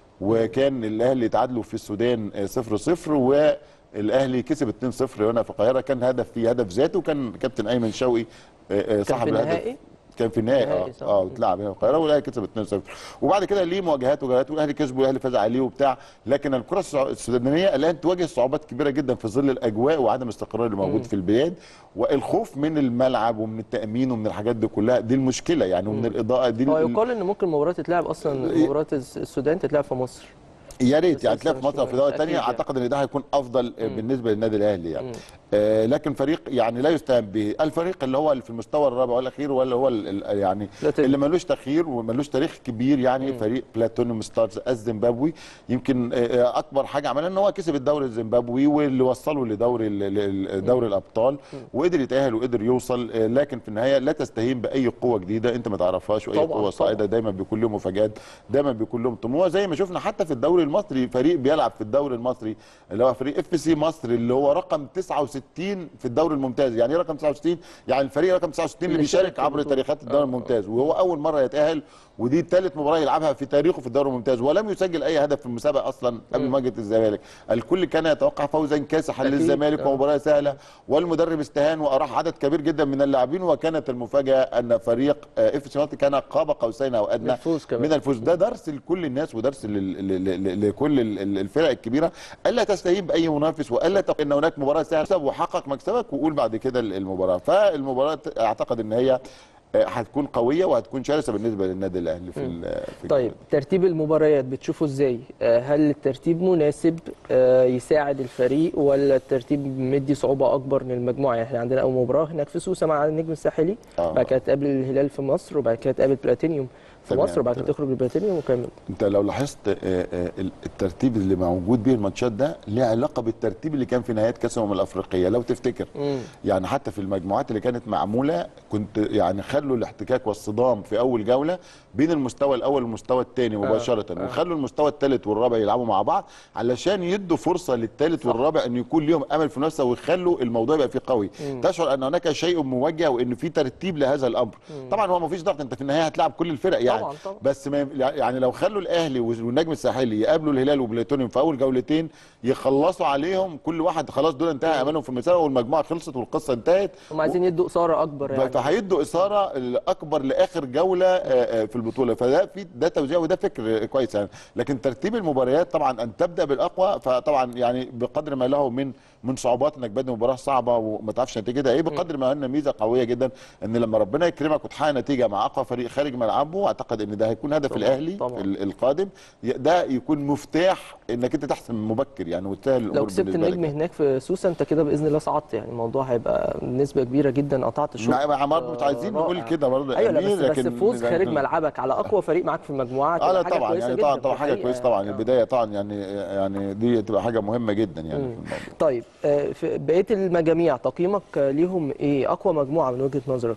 وكان الاهلي تعادلوا في السودان 0 0 والاهلي كسب 2 0 هنا في القاهره كان هدف فيه هدف ذاته وكان كابتن ايمن شوقي آه، آه، صاحب في الهدف النهائي؟ كان في النهائي النهائي، اه صح. اه اتلعب هنا في القاهره والاهلي كسب 2 0 وبعد كده ليه مواجهات وجهات والاهلي كسب والاهلي فاز عليه وبتاع لكن الكره السع- السودانيه الان تواجه صعوبات كبيره جدا في ظل الاجواء وعدم الاستقرار اللي موجود في البلاد والخوف من الملعب ومن التامين ومن الحاجات دي كلها دي المشكله يعني ومن الاضاءه دي هو ال- يقال ان ممكن المباراه تتلعب اصلا مباراه السودان تتلعب في مصر يا ريت بس يعني لسه تلاقي في مش مصر او في دول أكيد ثانيه يعني. اعتقد ان ده هيكون افضل آه، بالنسبه للنادي الاهلي يعني آه لكن فريق يعني لا يستهان به الفريق اللي هو اللي في المستوى الرابع والاخير ولا هو ال- ال- يعني لا تاني. اللي ملوش تاخير وملوش تاريخ كبير يعني فريق بلاتونيوم ستارز الزيمبابوي يمكن آه، آه، اكبر حاجه عملها ان هو كسب الدوري الزيمبابوي واللي وصله لدوري ال- ال- ال- دوري الابطال وقدر يتاهل وقدر يوصل آه، لكن في النهايه لا تستهين باي قوه جديده انت ما تعرفهاش واي طبعاً، قوه طبعاً. صاعده دايما بيكون لهم مفاجات دايما بيكون لهم طموح زي ما شفنا حتى في الدوري المصري فريق بيلعب في الدوري المصري اللي هو فريق اف سي مصر اللي هو رقم 69 في الدوري الممتاز يعني ايه رقم 69 يعني الفريق رقم 69 اللي اللي بيشارك شارك في عبر البطولة. تاريخات الدوري الممتاز وهو اول مره يتاهل ودي ثالث مباراه يلعبها في تاريخه في الدوري الممتاز ولم يسجل اي هدف في المسابقه اصلا قبل مواجهه الزمالك الكل كان يتوقع فوزا كاسحا أكيد. للزمالك آه. ومباراه سهله والمدرب استهان واراح عدد كبير جدا من اللاعبين وكانت المفاجاه ان فريق اف سي مصر كان قاب قوسين او ادنى للفوز كمان. من الفوز ده درس لكل الناس ودرس لل- لل- لل- لكل ال- ال- الفرق الكبيره الا تستهين باي منافس والا تقل ان هناك مباراه سهله اكسب وحقق مكسبك وقول بعد كده ال- المباراه فالمباراه اعتقد ان هي آه، هتكون قويه وهتكون شرسه بالنسبه للنادي الاهلي في ال- في طيب ترتيب المباريات بتشوفه ازاي؟ آه، هل الترتيب مناسب آه، يساعد الفريق ولا الترتيب مدي صعوبة أكبر للمجموعة؟ يعني احنا عندنا أول مباراة هناك في سوسة مع النجم الساحلي آه. بعد كده تقابل الهلال في مصر وبعد كده تقابل بلاتينيوم في تمام، مصر وبعد كده تمام. تخرج لبلاتينيوم وكمل انت لو لاحظت آه، آه، الترتيب اللي موجود بيه الماتشات ده ليه علاقه بالترتيب اللي كان في نهايات كاس الامم الافريقيه لو تفتكر يعني حتى في المجموعات اللي كانت معموله كنت يعني خلوا الاحتكاك والصدام في اول جوله بين المستوى الاول والمستوى الثاني مباشره وخلوا المستوى الثالث والرابع يلعبوا مع بعض علشان يدوا فرصه للثالث والرابع ان يكون ليهم امل في المنافسه ويخلوا الموضوع يبقى فيه قوي تشعر ان هناك شيء موجه وان في ترتيب لهذا الامر طبعا هو ما فيش ضغط انت في النهايه هتلعب كل الفرق يعني طبعاً، طبعاً. بس ما يعني لو خلوا الاهلي والنجم الساحلي يقابلوا الهلال وبلاتونيوم في اول جولتين يخلصوا عليهم كل واحد خلاص دول انتهى املهم في المسابقه والمجموعه خلصت والقصه انتهت هم عايزين يدوا إثارة أكبر يعني فهيدوا اثاره الاكبر لاخر جوله آه، آه، في البطوله فده في ده توزيع وده فكر كويس يعني لكن ترتيب المباريات طبعا ان تبدا بالاقوى فطبعا يعني بقدر ما له من من صعوبات انك بدي مباراه صعبه وما تعرفش نتيجتها ايه بقدر ما ان ميزه قويه جدا ان لما ربنا يكرمك وتحقق نتيجه مع اقوى فريق خارج ملعبه اعتقد ان ده هيكون هدف طبعاً، الاهلي طبعاً. ال- القادم ي- ده يكون مفتاح انك انت تحسم مبكر يعني وتسهل الامور لو كسبت بالنسبة لك. النجم هناك في سوسة أنت كده بإذن الله صعدت يعني الموضوع هيبقى بنسبة كبيرة جدا قطعت الشوط مع- مع برضه مش عايزين آه، نقول رائع. كده برضه ايوه لا أمير، بس بس لكن- فوز خارج لكن- ملعبك على اقوى فريق معاك في المجموعه اه تبقى لا حاجه طبعا كويسه يعني جدا طبعا في طبعا حاجه الحقيقة كويسه طبعا يعني. البدايه طبعا يعني يعني دي تبقى حاجه مهمه جدا يعني في الموضوع طيب آه، في بقيه المجاميع تقييمك آه، ليهم ايه اقوى مجموعه من وجهه نظرك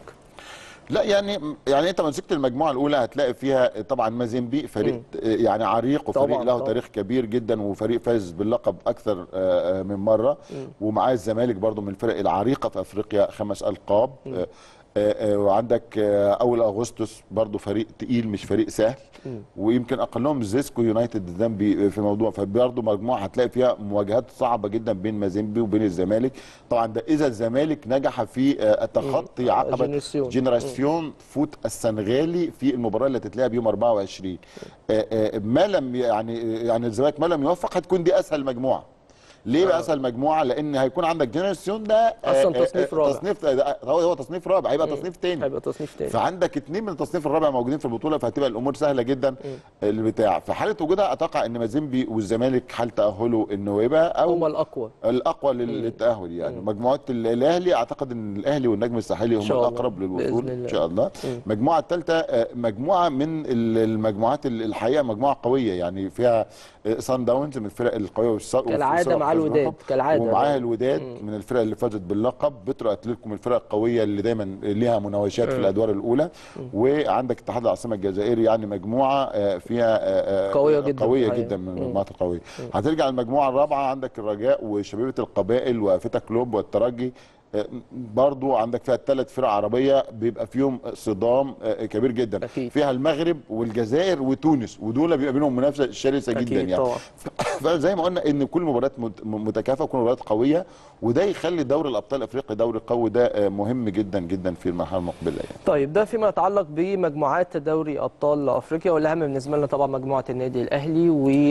لا يعني يعني انت مسكت المجموعه الاولى هتلاقي فيها طبعا مازيمبي فريق يعني عريق وفريق طبعاً، له طبعاً. تاريخ كبير جدا وفريق فاز باللقب اكثر آه، آه، من مره ومعاه الزمالك برضو من الفرق العريقه في افريقيا خمس القاب آه، آه، آه، وعندك آه، اول اغسطس برضو فريق تقيل مش فريق سهل ويمكن اقلهم زيسكو يونايتد الذنبي في موضوع فبرضه مجموعه هتلاقي فيها مواجهات صعبه جدا بين مازيمبي وبين الزمالك طبعا ده اذا الزمالك نجح في آه، تخطي مم. عقبه جينيراسيون. جنراسيون فوت السنغالي في المباراه اللي هتتلعب يوم 24 آه، آه، ما لم يعني يعني الزمالك ما لم يوفق هتكون دي اسهل مجموعه ليه بقى اسهل مجموعه لان هيكون عندك جنراسيون ده آه، أصلاً آه، تصنيف آه، رابع. تصنيف ده- هو هو تصنيف رابع هيبقى تصنيف تاني هيبقى تصنيف تاني فعندك اثنين من التصنيف الرابع موجودين في البطوله فهتبقى الامور سهله جدا البتاع في حاله وجودها اتوقع ان مازيمبي والزمالك حال تاهله انه يبقى او هما الاقوى الاقوى للتاهل يعني مجموعه ال- الاهلي اعتقد ان الاهلي والنجم الساحلي هم شاء الله. الاقرب بإذن للوصول الله. ان شاء الله المجموعه الثالثه مجموعه من ال- المجموعات ال- الحقيقه مجموعه قويه يعني فيها سان داونز من الفرق القويه والس- كالعادة والفرق مع اللي فازت الوداد، باللقب، كالعادة. ومعاها الوداد من الفرق اللي فازت باللقب بترو اتلتيكو من الفرق القويه اللي دايما ليها مناوشات في الادوار الاولى وعندك اتحاد العاصمه الجزائري يعني مجموعه آه، فيها آه، آه، قوية جدا قويه الحقيقة. جدا من المجموعات القويه هترجع المجموعه الرابعه عندك الرجاء وشبيبه القبائل وفيتا كلوب والترجي آه، برضو عندك فيها الثلاث فرق عربيه بيبقى فيهم صدام آه، كبير جدا أكيد. فيها المغرب والجزائر وتونس ودول بيبقى بينهم منافسه شرسه أكيد جدا يعني طبعاً. فزي ما قلنا ان كل مباراه مت- متكافئه وكل مباراه قويه وده يخلي دوري الابطال الافريقي دوري قوي ده آه، مهم جدا جدا في المرحله المقبله يعني طيب ده فيما يتعلق بمجموعات دوري ابطال افريقيا والاهم بالنسبه لنا طبعا مجموعه النادي الاهلي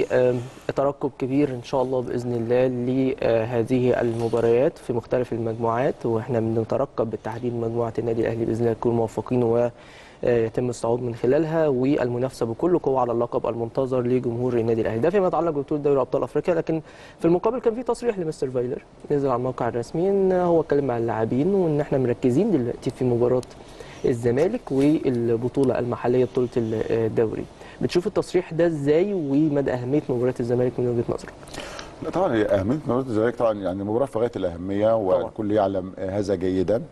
وترقب كبير ان شاء الله باذن الله لهذه المباريات في مختلف المجموعات واحنا بنترقب بالتحديد مجموعه النادي الاهلي باذن الله نكون موفقين و يتم الصعود من خلالها والمنافسه بكل قوه على اللقب المنتظر لجمهور النادي الاهلي ده فيما يتعلق ببطوله دوري ابطال افريقيا لكن في المقابل كان في تصريح لمستر فايلر نزل على الموقع الرسمي ان هو اتكلم مع اللاعبين وان احنا مركزين دلوقتي في مباراه الزمالك والبطوله المحليه بطوله الدوري بتشوف التصريح ده ازاي ومدى اهميه مباراه الزمالك من وجهه نظرك لا طبعا هي اهميه مباراه الزمالك طبعا يعني مباراه في غايه الاهميه والكل يعلم آه، هذا جيدا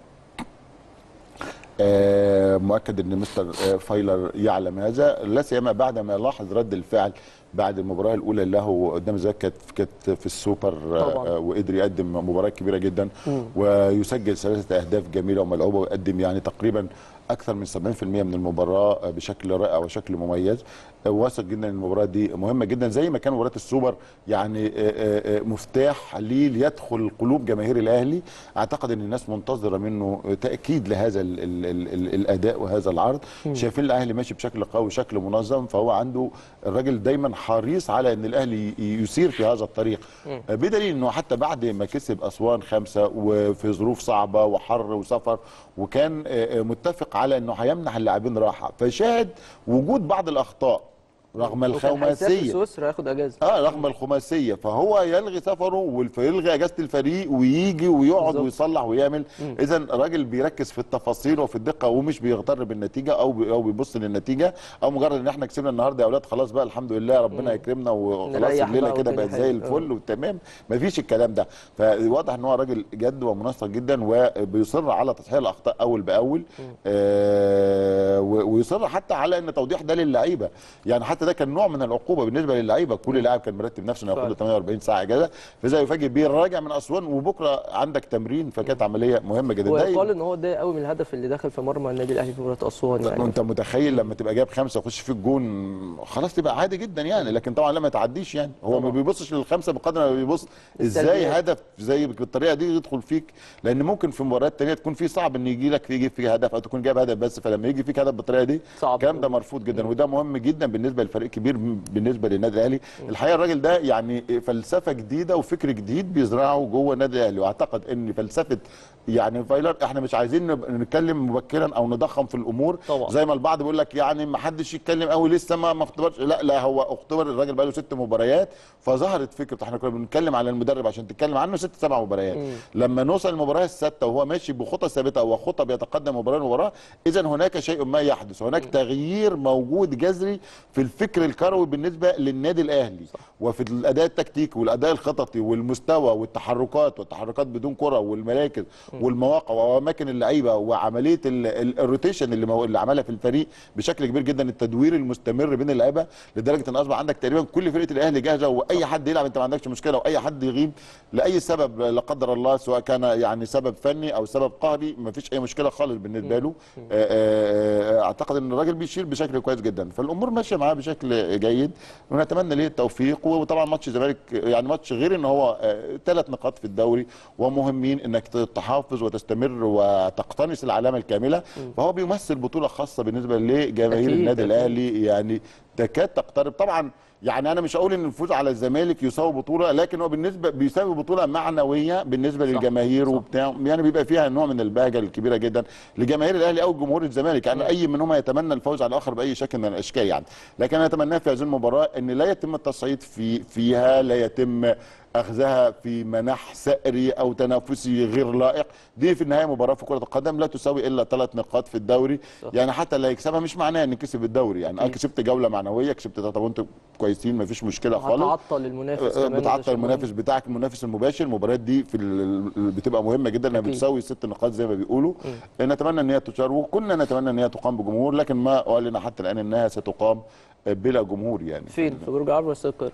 آه، مؤكد ان مستر آه، فايلر يعلم هذا لا سيما بعد ما لاحظ رد الفعل بعد المباراه الاولى له قدام الزمالك كانت كانت في السوبر آه، طبعاً. آه، وقدر يقدم مباراه كبيره جدا ويسجل ثلاثه اهداف جميله وملعوبه ويقدم يعني تقريبا اكثر من 70% من المباراه آه، بشكل رائع وشكل مميز آه، واثق جدا ان المباراه دي مهمه جدا زي ما كان مباراه السوبر يعني آه، آه، آه، مفتاح ليه ليدخل قلوب جماهير الاهلي اعتقد ان الناس منتظره منه تاكيد لهذا ال ال ال ال الاداء وهذا العرض شايفين الاهلي ماشي بشكل قوي وشكل منظم فهو عنده الراجل دايما حريص على ان الاهلي ي- يسير في هذا الطريق مم. آه، بدليل انه حتى بعد ما كسب اسوان خمسه وفي ظروف صعبه وحر وسفر وكان آه، آه، متفق على انه هيمنح اللاعبين راحه فشاهد وجود بعض الاخطاء رغم وكان هيسافر الخماسيه سويسرا ياخد اجازه اه رغم الخماسيه فهو يلغي سفره ويلغي اجازه الفريق ويجي ويقعد بالظبط. ويصلح ويعمل اذا راجل بيركز في التفاصيل وفي الدقه ومش بيغتر بالنتيجه او بي او بيبص للنتيجه او مجرد ان احنا كسبنا النهارده يا اولاد خلاص بقى الحمد لله ربنا يكرمنا وخلاص نريح الليله بقى كده والدنيا بقت زي حلوة. الفل وتمام مفيش الكلام ده فواضح ان هو راجل جد ومنسق جدا وبيصر على تصحيح الاخطاء اول باول آه و- ويصر حتى على ان توضيح ده للعيبه يعني حتى ده كان نوع من العقوبه بالنسبه للعيبه كل لاعب كان مرتب نفسه انه ياخد له فعلا. 48 ساعه اجازه فاذا يفاجئ بيه راجع من اسوان وبكره عندك تمرين فكانت عمليه مهمه جدا ده ويقال ان هو اتضايق قوي من الهدف اللي دخل في مرمى النادي الاهلي في مباراه اسوان يعني انت متخيل لما تبقى جايب خمسه ويخش فيك جون خلاص تبقى عادي جدا يعني لكن طبعا لما تعديش يعني هو ما طبعا. بيبصش للخمسه بقدر ما بيبص ازاي السلبيات. هدف زي بالطريقه دي يدخل فيك لان ممكن في مباريات تانية تكون في صعب ان يجي لك يجي فيك هدف او تكون جايب هدف بس فلما يجي فيك هدف بالطريقه دي صعب الكلام ده أوي. مرفوض جدا وده مهم جدا بالنسبه لفريق كبير بالنسبه للنادي الاهلي الحقيقه الراجل ده يعني فلسفه جديده وفكر جديد بيزرعه جوه النادي الاهلي واعتقد ان فلسفه يعني فايلر احنا مش عايزين نب- نتكلم مبكرا او نضخم في الامور طبعا. زي ما البعض بيقول لك يعني ما حدش يتكلم قوي لسه ما ما اختبرش لا لا هو اختبر الراجل بقى له ست مباريات فظهرت فكره احنا كنا بنتكلم على المدرب عشان تتكلم عنه ست سبع مباريات لما نوصل المباراه السادسه وهو ماشي بخطى ثابته وخطى بيتقدم مباراه لمباراه اذا هناك شيء ما يحدث هناك تغيير موجود جذري في الفكر الكروي بالنسبه للنادي الاهلي وفي الاداء التكتيكي والاداء الخططي والمستوى والتحركات والتحركات بدون كره والمراكز والمواقع واماكن اللعيبه وعمليه ال- ال- الروتيشن اللي مو- اللي عملها في الفريق بشكل كبير جدا التدوير المستمر بين اللعيبه لدرجه ان اصبح عندك تقريبا كل فرقه الاهلي جاهزه واي حد يلعب انت ما عندكش مشكله واي حد يغيب لاي سبب لا قدر الله سواء كان يعني سبب فني او سبب قهري ما فيش اي مشكله خالص بالنسبه له آه، آه، آه، اعتقد ان الراجل بيشيل بشكل كويس جدا فالامور ماشيه معاه بشكل جيد ونتمنى ليه التوفيق وطبعا ماتش الزمالك يعني ماتش غير ان هو ثلاث نقاط في الدوري ومهمين انك تحافظ وتستمر وتقتنص العلامه الكامله فهو بيمثل بطوله خاصه بالنسبه لجماهير أكيد، النادي أكيد. الاهلي يعني تكاد تقترب طبعا يعني انا مش هقول ان الفوز على الزمالك يساوي بطوله لكن هو بالنسبه بيساوي بطوله معنويه بالنسبه صح، للجماهير صح. وبتاع يعني بيبقى فيها نوع من البهجه الكبيره جدا لجماهير الاهلي او جمهور الزمالك يعني اي منهم يتمنى الفوز على الاخر باي شكل من الاشكال يعني لكن انا اتمنى في هذه المباراه ان لا يتم التصعيد في فيها لا يتم اخذها في مناح سأري او تنافسي غير لائق دي في النهايه مباراه في كره القدم لا تساوي الا ثلاث نقاط في الدوري صح. يعني حتى اللي يكسبها مش معناه ان كسب الدوري يعني اه كسبت جوله معنويه كسبت ثلاثه بونت كويسين ما فيش مشكله خالص هتعطل المنافس كمان وده بتعطل شيء مهم. المنافس بتاعك المنافس المباشر المباريات دي في ال- بتبقى مهمه جدا انها أكيد. بتساوي ست نقاط زي ما بيقولوا نتمنى ان هي تشار وكنا نتمنى ان هي تقام بجمهور لكن ما اعلن حتى الان انها ستقام بلا جمهور يعني فين في برج العرب ولا استاد القاهره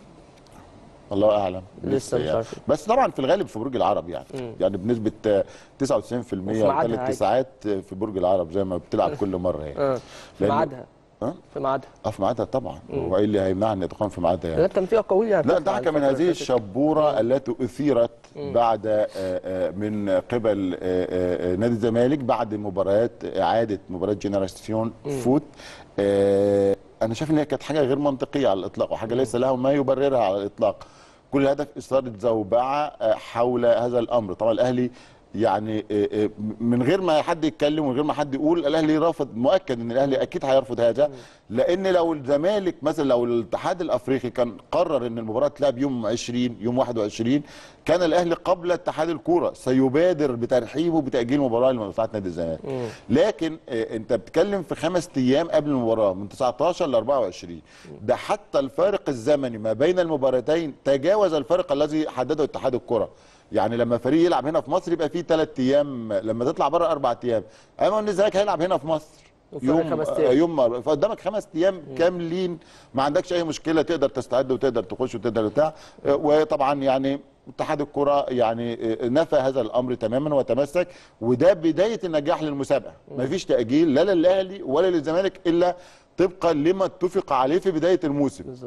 الله اعلم لسه مش يعني. عارفين. بس طبعا في الغالب في برج العرب يعني مم. يعني بنسبه آه، 99% ميعادها ثلاث عادي. ساعات في برج العرب زي ما بتلعب كل مره يعني اه في لأن- ميعادها ها؟ في ميعادها اه في ميعادها طبعا هو ايه اللي هيمنعها ان تقام في ميعادها يعني لا كان في اقاويل يعني لا بتطلع دعك من الفترة هذه اللي فاتت. الشبورة التي أثيرت بعد آه، آه، من قبل آه، آه، نادي الزمالك بعد مباريات إعادة مباراة جنراسيون فوت آه، أنا شايف إن هي كانت حاجة غير منطقية على الإطلاق وحاجة ليس لها ما يبررها على الإطلاق كل الهدف إثارة زوبعة آه، حول هذا الأمر طبعا الأهلي يعني آه، آه، من غير ما حد يتكلم ومن غير ما حد يقول الاهلي رافض مؤكد ان الاهلي اكيد هيرفض هذا لان لو الزمالك مثلا لو الاتحاد الافريقي كان قرر ان المباراه تلعب يوم 20 يوم 21 كان الاهلي قبل اتحاد الكوره سيبادر بترحيبه بتاجيل المباراه لمنفعه نادي الزمالك لكن آه، انت بتتكلم في خمس ايام قبل المباراه من 19 ل 24 ده حتى الفارق الزمني ما بين المباراتين تجاوز الفارق الذي حدده اتحاد الكره يعني لما فريق يلعب هنا في مصر يبقى فيه ثلاث ايام لما تطلع بره اربع ايام اما ان الزمالك هيلعب هنا في مصر وفرق يوم خمس آه، أيام. يوم فقدامك خمس ايام كاملين ما عندكش اي مشكله تقدر تستعد وتقدر تخش وتقدر بتاع آه، وطبعا يعني اتحاد الكره يعني آه، نفى هذا الامر تماما وتمسك وده بدايه النجاح للمسابقه ما فيش تاجيل لا للاهلي ولا للزمالك الا طبقا لما اتفق عليه في بدايه الموسم بالظبط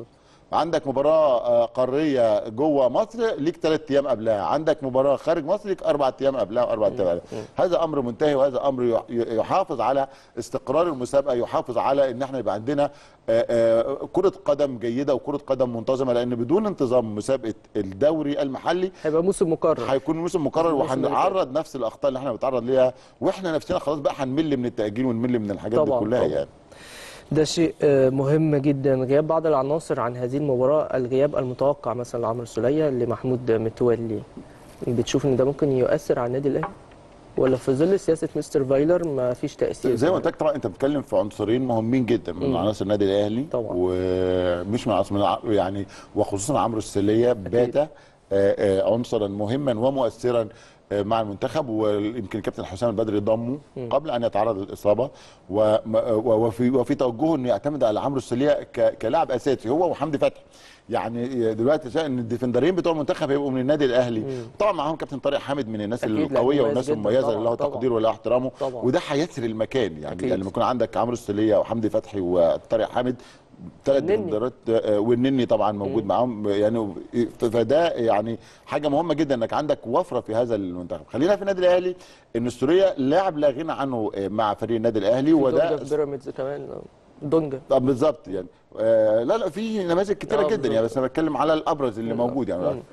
عندك مباراه آه، قاريه جوه مصر ليك ثلاث ايام قبلها عندك مباراه خارج مصر ليك اربع ايام قبلها واربع ايام قبلها هذا امر منتهي وهذا امر يح- يحافظ على استقرار المسابقه يحافظ على ان احنا يبقى عندنا آه، آه، كره قدم جيده وكره قدم منتظمه لان بدون انتظام مسابقه الدوري المحلي هيبقى موسم مكرر هيكون موسم مكرر الموسم اللي وهنعرض نفس الاخطاء اللي احنا بنتعرض ليها واحنا نفسنا خلاص بقى هنمل من التاجيل ونمل من الحاجات دي طبعاً، كلها طبعاً. يعني ده شيء آه، مهم جدا غياب بعض العناصر عن هذه المباراة الغياب المتوقع مثلا لعمرو السولية لمحمود متولي بتشوف ان ده ممكن يؤثر على النادي الاهلي ولا في ظل سياسة مستر فايلر ما فيش تأثير زي ما قلت لك طبعا انت بتتكلم في عنصرين مهمين جدا من مم. عناصر النادي الاهلي طبعاً. ومش من عناصر من ع- يعني وخصوصا عمرو السليه بات آه، آه، عنصرا مهما ومؤثرا آه، مع المنتخب ويمكن الكابتن حسام البدري ضمه قبل ان يتعرض للاصابه وم- و- وفي وفي توجهه انه يعتمد على عمرو السليه ك- كلاعب اساسي هو وحمدي فتحي يعني دلوقتي شايف ان الديفندرين بتوع المنتخب هيبقوا من النادي الاهلي طبعا معاهم كابتن طارق حامد من الناس أكيد، لعيب القويه مميز والناس جداً المميزه طبعاً، اللي له طبعاً. تقديره وله احترامه طبعاً. وده هيسر المكان يعني أكيد. يعني لما يكون عندك عمرو السليه وحمدي فتحي وطارق حامد ثلاث والنني. ديفندرات آه، والنني طبعا موجود معاهم يعني ف- فده يعني حاجه مهمه جدا انك عندك وفره في هذا المنتخب خلينا في النادي الاهلي ان السوريه لاعب لا غنى عنه آه، مع فريق النادي الاهلي دونجا وده في بيراميدز كمان آه، دونجا طب بالظبط يعني آه لا لا في نماذج كتيره آه، جدا يعني بالظبط. بس انا بتكلم على الابرز اللي بالظبط. موجود يعني مم.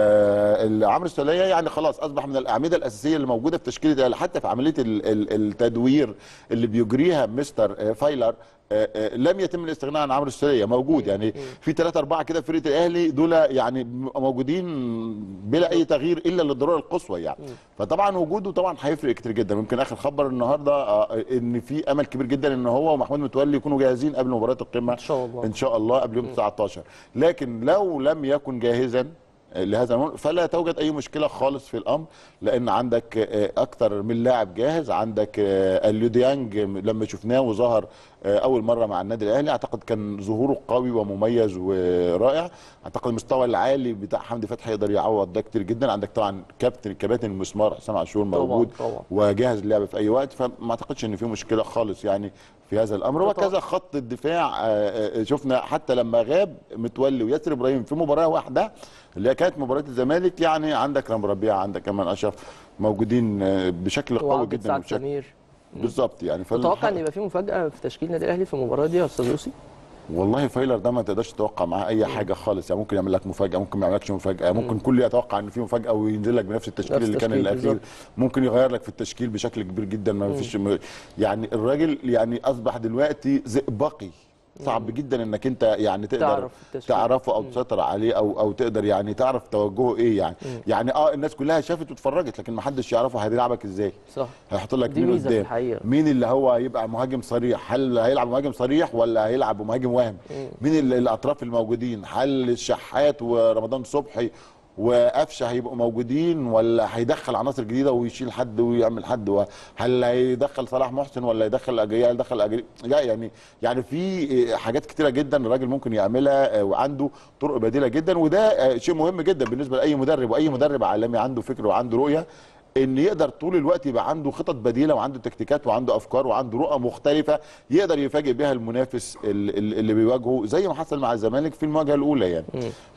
آه عمرو السوليه يعني خلاص اصبح من الاعمده الاساسيه اللي موجوده في تشكيله الأهلي. حتى في عمليه ال- ال- التدوير اللي بيجريها مستر آه، فايلر آه، آه، لم يتم الاستغناء عن عمرو السوليه موجود يعني في ثلاثة أربعة كده في فرقة الأهلي دول يعني موجودين بلا أي تغيير إلا للضرورة القصوى يعني فطبعا وجوده طبعا هيفرق كتير جدا ممكن آخر خبر النهاردة آه، إن في أمل كبير جدا إن هو ومحمود متولي يكونوا جاهزين قبل مباراة القمة إن شاء الله. ان شاء الله قبل يوم 19 لكن لو لم يكن جاهزا لهذا الامر فلا توجد اي مشكله خالص في الامر لان عندك آه، اكتر من لاعب جاهز عندك آه، اليوديانج لما شفناه وظهر آه، اول مره مع النادي الاهلي اعتقد كان ظهوره قوي ومميز ورائع اعتقد المستوى العالي بتاع حمدي فتحي يقدر يعوض ده كتير جدا عندك طبعا كابتن كباتن المسمار حسام عاشور طبعاً، موجود طبعاً. وجاهز للعب في اي وقت فما اعتقدش ان في مشكله خالص يعني في هذا الامر طبعاً. وكذا خط الدفاع آه، آه، شفنا حتى لما غاب متولي وياسر ابراهيم في مباراه واحده اللي هي كانت مباراه الزمالك يعني عندك رام ربيعه عندك كمان اشرف موجودين آه، بشكل قوي وعودة جدا سعد وبشكل سمير بالظبط يعني فال- تتوقع ان يبقى في مفاجأة في تشكيل النادي الاهلي في المباراة دي يا استاذ يوسف؟ والله فايلر ده ما تقدرش تتوقع معاه اي حاجه خالص يعني ممكن يعمل لك مفاجاه ممكن ما يعملكش مفاجاه ممكن كل يتوقع ان في مفاجاه وينزل لك بنفس التشكيل نفس اللي كان التشكيل الاخير بالظبط. ممكن يغير لك في التشكيل بشكل كبير جدا ما فيش م- يعني الراجل يعني اصبح دلوقتي زئبقي صعب جدا انك انت يعني تقدر تعرف التشكيل. تعرفه او تسيطر عليه او او تقدر يعني تعرف توجهه ايه يعني يعني اه الناس كلها شافت واتفرجت لكن ما حدش يعرفه هيلعبك ازاي صح هيحط لك دي مين ميزة في قدام الحقيقة. مين اللي هو هيبقى مهاجم صريح هل هيلعب مهاجم صريح ولا هيلعب مهاجم وهم مين ال- الاطراف الموجودين هل الشحات ورمضان صبحي وقفشه هيبقوا موجودين ولا هيدخل عناصر جديده ويشيل حد ويعمل حد و- هل هيدخل صلاح محسن ولا يدخل اجريه هل يدخل اجريه لا يعني يعني في حاجات كتيره جدا الراجل ممكن يعملها آه، وعنده طرق بديله جدا وده آه، شيء مهم جدا بالنسبه لاي مدرب واي مدرب عالمي عنده فكر وعنده رؤيه ان يقدر طول الوقت يبقى عنده خطط بديله وعنده تكتيكات وعنده افكار وعنده رؤى مختلفه يقدر يفاجئ بها المنافس ال- ال- اللي بيواجهه زي ما حصل مع الزمالك في المواجهه الاولى يعني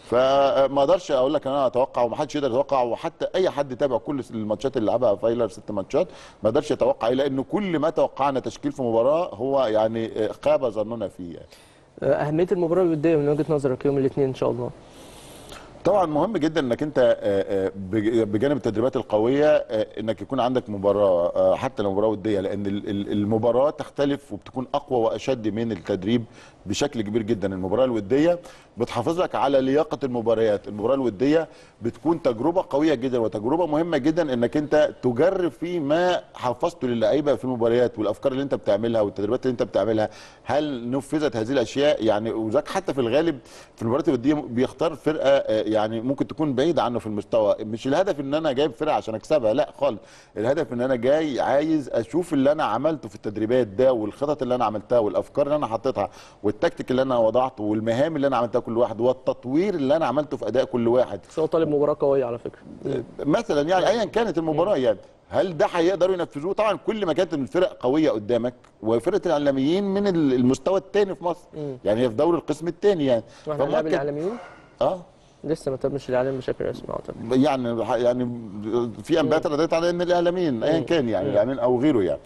فما اقدرش اقول لك ان انا اتوقع ومحدش يقدر يتوقع وحتى اي حد تابع كل الماتشات اللي لعبها فايلر ست ماتشات ما قدرش يتوقع ايه لان كل ما توقعنا تشكيل في مباراه هو يعني خاب ظننا فيه يعني. آه، أهمية المباراة الودية من وجهة نظرك يوم الاثنين إن شاء الله طبعا مهم جدا انك انت آه، آه، بج- بجانب التدريبات القويه آه، انك يكون عندك مباراه آه، حتى لو مباراه وديه لان ال- ال- المباراه تختلف وبتكون اقوى واشد من التدريب بشكل كبير جدا المباراه الوديه بتحافظ لك على لياقه المباريات المباراه الوديه بتكون تجربه قويه جدا وتجربه مهمه جدا انك انت تجرب في ما حفظته للعيبه في المباريات والافكار اللي انت بتعملها والتدريبات اللي انت بتعملها هل نفذت هذه الاشياء يعني وذاك حتى في الغالب في المباريات الوديه بيختار فرقه آه، يعني ممكن تكون بعيده عنه في المستوى مش الهدف ان انا جايب فرقه عشان اكسبها لا خالص الهدف ان انا جاي عايز اشوف اللي انا عملته في التدريبات ده والخطط اللي انا عملتها والافكار اللي انا حطيتها والتكتيك اللي انا وضعته والمهام اللي انا عملتها كل واحد والتطوير اللي انا عملته في اداء كل واحد بس هو طالب مباراة قوية على فكرة مثلا يعني ايا كانت المباراه يعني هل ده هيقدروا ينفذوه طبعا كل ما كانت الفرق قويه قدامك وفرقه الاعلاميين من ال- المستوى الثاني في مصر يعني هي في دوري القسم الثاني يعني واحنا هنلعب فمؤكد- الاعلاميين اه لسه ما تمش الاعلام بشكل رسمي اعتقد يعني يعني في انباءات ردت على ان الاعلاميين ايا كان يعني الاعلاميين او غيره يعني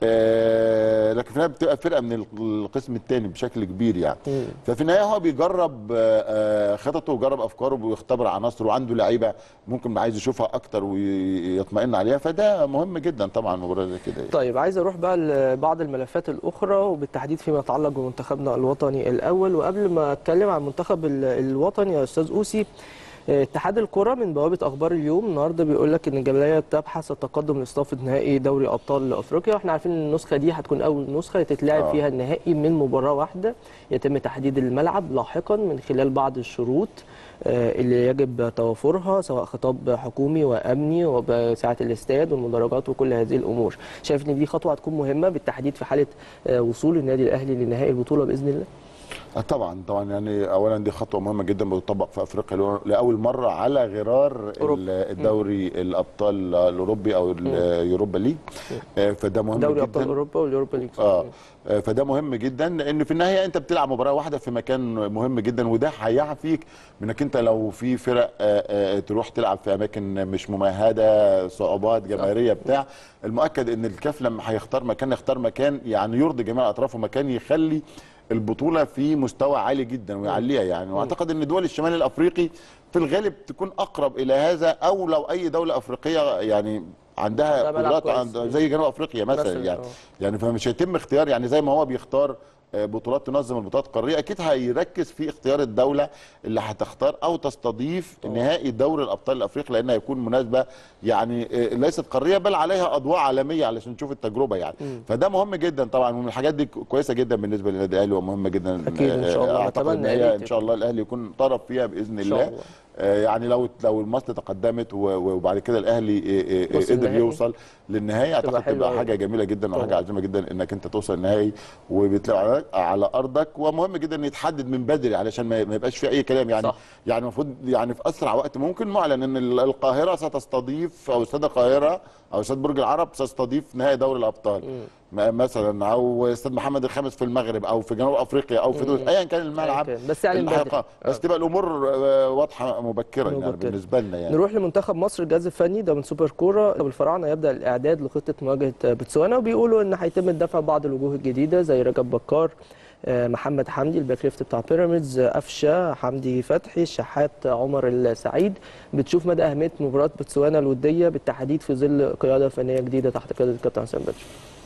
آه لكن في النهايه بتبقى فرقه من القسم الثاني بشكل كبير يعني ففي النهايه هو بيجرب آه آه، خططه ويجرب افكاره ويختبر عناصره وعنده لعيبه ممكن عايز يشوفها اكتر ويطمئن عليها فده مهم جدا طبعا مباراه زي كده يعني. طيب عايز اروح بقى لبعض الملفات الاخرى وبالتحديد فيما يتعلق بمنتخبنا الوطني الاول وقبل ما اتكلم عن المنتخب ال- الوطني يا استاذ اوسي آه، اتحاد الكره من بوابه اخبار اليوم النهارده بيقول لك ان الجبليه بتبحث التقدم لاستضافه نهائي دوري ابطال افريقيا واحنا عارفين ان النسخه دي هتكون اول نسخه تتلعب آه. فيها النهائي من مباراه واحده يتم تحديد الملعب لاحقا من خلال بعض الشروط آه، اللي يجب توافرها سواء خطاب حكومي وامني وبساعه الاستاد والمدرجات وكل هذه الامور شايف ان دي خطوه هتكون مهمه بالتحديد في حاله آه، وصول النادي الاهلي لنهائي البطوله باذن الله آه طبعا طبعا يعني اولا دي خطوه مهمه جدا بتطبق في افريقيا لو- لاول مره على غرار أوروبا. ال- الدوري الابطال الاوروبي او اليوروبا ليج آه، فده مهم دوري جدا ابطال اوروبا واليوروبا ليج اه آه، فده مهم جدا لان في النهايه انت بتلعب مباراه واحده في مكان مهم جدا وده هيعفيك من انك انت لو في فرق آه، آه، تروح تلعب في اماكن مش ممهده صعوبات جماهيريه بتاع المؤكد ان الكاف لما هيختار مكان يختار مكان يعني يرضي جميع الاطراف ومكان يخلي البطوله في مستوى عالي جدا ويعليها يعني واعتقد ان دول الشمال الافريقي في الغالب تكون اقرب الى هذا او لو اي دوله افريقيه يعني عندها عندها ملعب قدرات كويس. عند- زي جنوب افريقيا مثلا, مثلاً، يعني آه. يعني فمش هيتم اختيار يعني زي ما هو بيختار آه، بطولات تنظم البطولات القاريه اكيد هيركز في اختيار الدوله اللي هتختار او تستضيف نهائي دوري الابطال الافريقي لانها هيكون مناسبه يعني آه، ليست قاريه بل عليها اضواء عالميه علشان نشوف التجربه يعني فده مهم جدا طبعا ومن الحاجات دي كويسه جدا بالنسبه للنادي الاهلي ومهمه جدا أكيد إن شاء الله. آه، اعتقد ان نتمنى هي يا ريت ان شاء الله الاهلي يكون طرف فيها باذن إن شاء الله الله. آه، يعني لو لو مصر تقدمت و- وبعد كده الاهلي آه، آه، وصل قدر النهائي. يوصل للنهائي اعتقد حلوة تبقى أوي. حاجه جميله جدا وحاجه طبعا. عظيمه جدا انك انت توصل النهائي وبتلعب على- على ارضك ومهم جدا ان يتحدد من بدري علشان ما ما يبقاش في اي كلام يعني صح. يعني المفروض يعني في اسرع وقت ممكن معلن ان ال- القاهره ستستضيف او استاد القاهره او استاد برج العرب ستستضيف نهائي دوري الابطال م- مثلا او استاد محمد الخامس في المغرب او في جنوب افريقيا او في تونس ايا كان الملعب أياً كان. بس يعني اللي بدري. هيقام. بس تبقى الامور آه، واضحه مبكرا يعني مبكرة. بالنسبه لنا يعني نروح لمنتخب مصر الجهاز الفني ده من سوبر كوره الفراعنه يبدا الاعداد لخطه مواجهه بتسوانا وبيقولوا ان هيتم الدفع بعض الوجوه الجديده زي رجب بكار آه، محمد حمدي الباك ليفت بتاع بيراميدز آه، قفشه حمدي فتحي الشحات عمر السعيد بتشوف مدى اهميه مباراه بتسوانا الوديه بالتحديد في ظل قياده فنيه جديده تحت قياده الكابتن حسام بدري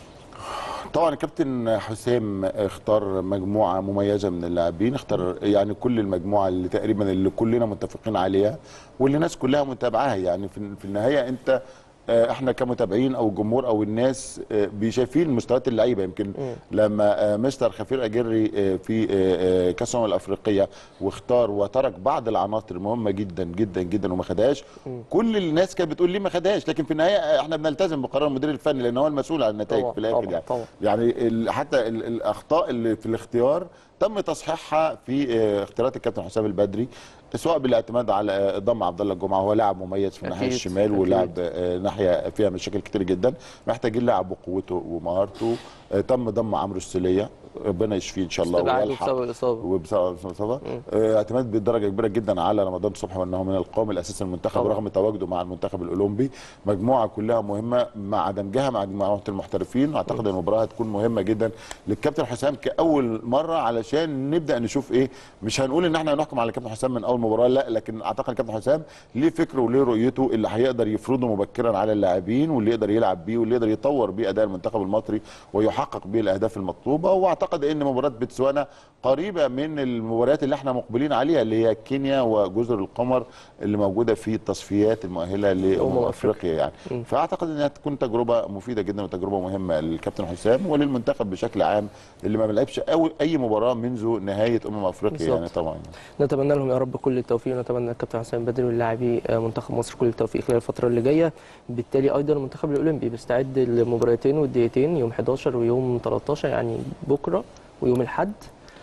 طبعا الكابتن حسام اختار مجموعه مميزه من اللاعبين اختار يعني كل المجموعه اللي تقريبا اللي كلنا متفقين عليها واللي الناس كلها متابعاها يعني في في النهايه انت آه، احنا كمتابعين او الجمهور او الناس آه، بيشايفين مستويات اللعيبه يمكن لما آه، مستر خفير اجري آه، في آه، آه، كاس الامم الافريقيه واختار وترك بعض العناصر المهمه جدا جدا جدا وما خدهاش كل الناس كانت بتقول ليه ما خدهاش لكن في النهايه آه، احنا بنلتزم بقرار المدير الفني لان هو المسؤول عن النتائج طبعاً، في الاخر طبعاً، يعني طبعاً. يعني ال- حتى ال- الاخطاء اللي في الاختيار تم تصحيحها في آه، اختيارات الكابتن حسام البدري سواء بالاعتماد على آه، ضم عبد الله الجمعه هو لاعب مميز في الناحيه أكيد، الشمال أكيد. ولاعب آه، ناحيه فيها مشاكل كتير جدا محتاجين لاعب بقوته ومهارته آه، تم ضم عمرو السليه ربنا يشفيه ان شاء الله استبعاده ويلحق بسبب الإصابة. وبسبب الاصابه آه، اعتماد بدرجه كبيره جدا على رمضان صبحي وانه من القوام الاساسي للمنتخب طبعا. رغم تواجده مع المنتخب الاولمبي مجموعه كلها مهمه مع دمجها مع مجموعه المحترفين واعتقد المباراه هتكون مهمه جدا للكابتن حسام كاول مره علشان نبدا نشوف ايه مش هنقول ان احنا هنحكم على الكابتن حسام من اول مباراه لا لكن اعتقد الكابتن حسام ليه فكره وليه رؤيته اللي هيقدر يفرضه مبكرا على اللاعبين واللي يقدر يلعب بيه واللي يقدر يطور بيه اداء المنتخب المصري ويحقق بيه الاهداف المطلوبه واعتقد ان مباراه بتسوانا قريبه من المباريات اللي احنا مقبلين عليها اللي هي كينيا وجزر القمر اللي موجوده في التصفيات المؤهله لامم أمم افريقيا يعني فاعتقد انها تكون تجربه مفيده جدا وتجربه مهمه للكابتن حسام وللمنتخب بشكل عام اللي ما بيلعبش أو اي مباراه منذ نهايه امم افريقيا بالظبط. يعني طبعا نتمنى لهم يا رب كل التوفيق ونتمنى الكابتن حسام بدري واللاعبي آه، منتخب مصر كل التوفيق خلال الفتره اللي جايه بالتالي ايضا المنتخب الاولمبي بيستعد لمباراتين وديتين يوم 11 ويوم 13 يعني بكره ويوم الاحد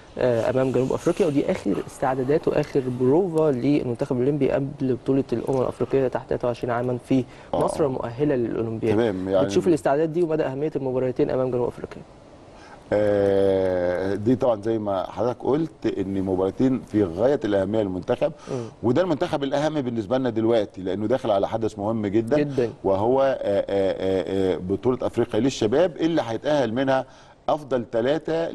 آه، امام جنوب افريقيا ودي اخر استعدادات واخر بروفا للمنتخب الاولمبي قبل بطوله الامم الافريقيه تحت 23 عاما في آه. مصر المؤهله للاولمبياد تمام يعني بتشوف الاستعدادات دي ومدى اهميه المباراتين امام جنوب افريقيا آه، دي طبعا زي ما حضرتك قلت ان مباراتين في غايه الاهميه للمنتخب وده المنتخب الاهم بالنسبه لنا دلوقتي لانه داخل على حدث مهم جدا جدا. وهو آه، آه، آه، آه، بطوله افريقيا للشباب اللي هيتاهل منها افضل ثلاثه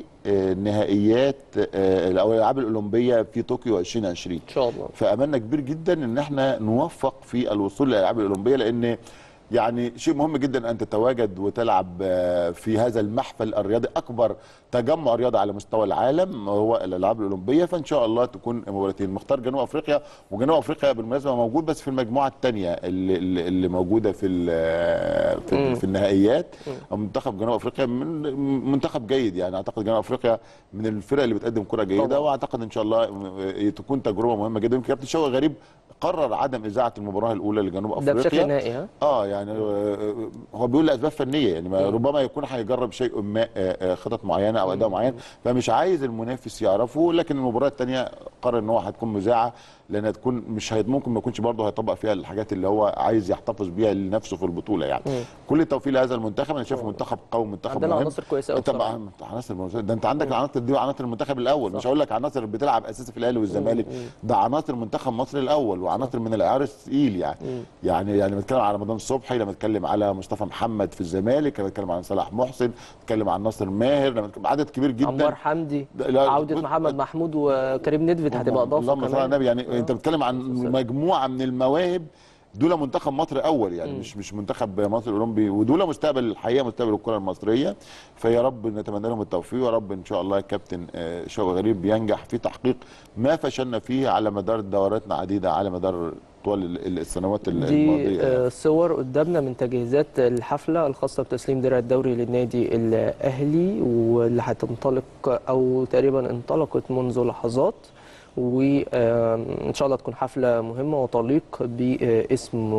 لنهائيات او الالعاب الاولمبيه في طوكيو 2020 ان شاء الله فاملنا كبير جدا ان احنا نوفق في الوصول للالعاب الاولمبيه لان يعني شيء مهم جدا ان تتواجد وتلعب آه، في هذا المحفل الرياضي اكبر تجمع رياضي على مستوى العالم هو الالعاب الاولمبيه فان شاء الله تكون مباراتين مختار جنوب افريقيا وجنوب افريقيا بالمناسبه موجود بس في المجموعه الثانيه اللي, اللي اللي موجوده في ال- في, مم. في النهائيات منتخب جنوب افريقيا من منتخب جيد يعني اعتقد جنوب افريقيا من الفرق اللي بتقدم كره جيده طبعا. واعتقد ان شاء الله آه، تكون تجربه مهمه جدا يمكن كابتن شوقي غريب قرر عدم اذاعه المباراه الاولى لجنوب ده افريقيا بشكل نهائي ها اه يعني آه، هو بيقول لاسباب فنيه يعني ما ربما يكون هيجرب شيء ما آه، آه، خطط معينه او اداء معين فمش عايز المنافس يعرفه لكن المباراه الثانيه قرر ان هو هتكون مذاعه لانها تكون مش هي ممكن ما يكونش برضه هيطبق فيها الحاجات اللي هو عايز يحتفظ بيها لنفسه في البطوله يعني مم. كل التوفيق لهذا المنتخب انا شايفه منتخب قوي منتخب عندنا مهم عناصر كويسه قوي طبعا عناصر ممتازة. ده انت عندك العناصر دي عناصر المنتخب الاول مش هقول لك عناصر بتلعب اساسي في الاهلي والزمالك ده عناصر منتخب مصر الاول وعناصر من العيار الثقيل يعني يعني يعني بتكلم على رمضان صبحي لما اتكلم على مصطفى محمد في الزمالك لما اتكلم عن صلاح محسن اتكلم عن ناصر ماهر لما اتكلم عدد كبير جدا عمار حمدي ده- لا، عوده بص- محمد محمود وكريم ندفد هتبقى اضافه اللهم صل على كمان النبي يعني انت بتتكلم عن مجموعه من المواهب دول منتخب مصر اول يعني مش مش منتخب مصر الاولمبي ودول مستقبل الحقيقه مستقبل الكره المصريه فيا رب نتمنى لهم التوفيق ويا رب ان شاء الله الكابتن آه، شوقي غريب ينجح في تحقيق ما فشلنا فيه على مدار دوراتنا عديده على مدار طوال ال- ال- السنوات ال- دي الماضيه آه، صور قدامنا من تجهيزات الحفلة الخاصة بتسليم درع الدوري للنادي الأهلي واللي هتنطلق أو تقريبا انطلقت منذ لحظات وإن شاء الله تكون حفلة مهمة وتليق باسم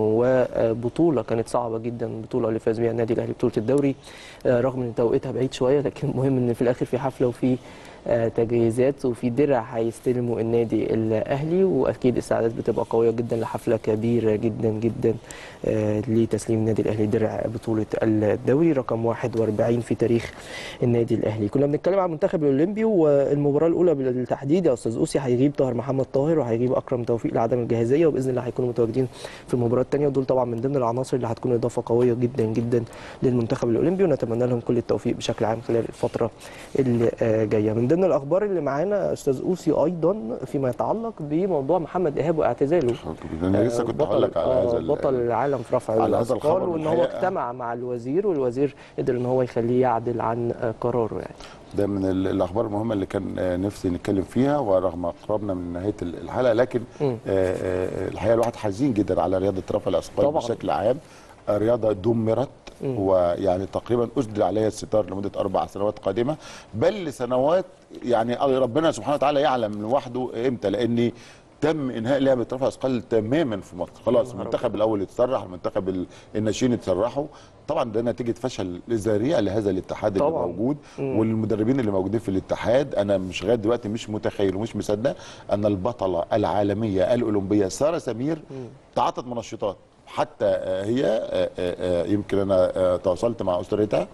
وبطولة كانت صعبة جدا البطولة اللي فاز بيها النادي الأهلي بطولة الدوري آه، رغم إن توقيتها بعيد شوية لكن المهم إن في الآخر في حفلة وفي آه، تجهيزات وفي درع هيستلموا النادي الاهلي واكيد السعادات بتبقى قويه جدا لحفله كبيره جدا جدا آه، لتسليم النادي الاهلي درع بطوله الدوري رقم 41 في تاريخ النادي الاهلي كنا بنتكلم عن المنتخب الاولمبي والمباراه الاولى بالتحديد يا استاذ اوسي هيغيب طاهر محمد طاهر وهيغيب اكرم توفيق لعدم الجاهزيه وباذن الله هيكونوا متواجدين في المباراه الثانيه ودول طبعا من ضمن العناصر اللي هتكون اضافه قويه جدا جدا للمنتخب الاولمبي ونتمنى لهم كل التوفيق بشكل عام خلال الفتره اللي آه، جايه من ضمن الاخبار اللي معانا استاذ اوسي ايضا فيما يتعلق بموضوع محمد ايهاب واعتزاله انا لسه كنت هقول لك على آه، هذا ال- بطل العالم في رفع على هذا الاثقال الخبر وان هو الحقيقة- اجتمع مع الوزير والوزير قدر ان هو يخليه يعدل عن آه، قراره يعني ده من ال- الاخبار المهمه اللي كان آه، نفسي نتكلم فيها ورغم قربنا من نهايه ال- الحلقه لكن مم. آه، آه، الحقيقه الواحد حزين جدا على رياضه رفع الاثقال طبعاً. بشكل عام آه، رياضه دمرت مم. ويعني تقريبا اسدل عليها الستار لمده اربع سنوات قادمه بل لسنوات يعني ربنا سبحانه وتعالى يعلم لوحده امتى لان تم انهاء لعبه رفع الاثقال تماما في مصر خلاص المنتخب الاول اتسرح المنتخب ال- الناشئين اتسرحوا طبعا ده نتيجه فشل ذريع لهذا الاتحاد اللي طبعاً. موجود مم. والمدربين اللي موجودين في الاتحاد انا مش لغايه دلوقتي مش متخيل ومش مصدق ان البطله العالميه الاولمبيه ساره سمير تعاطت منشطات حتى آه، هي آه، آه، آه، يمكن انا آه، تواصلت مع اسرتها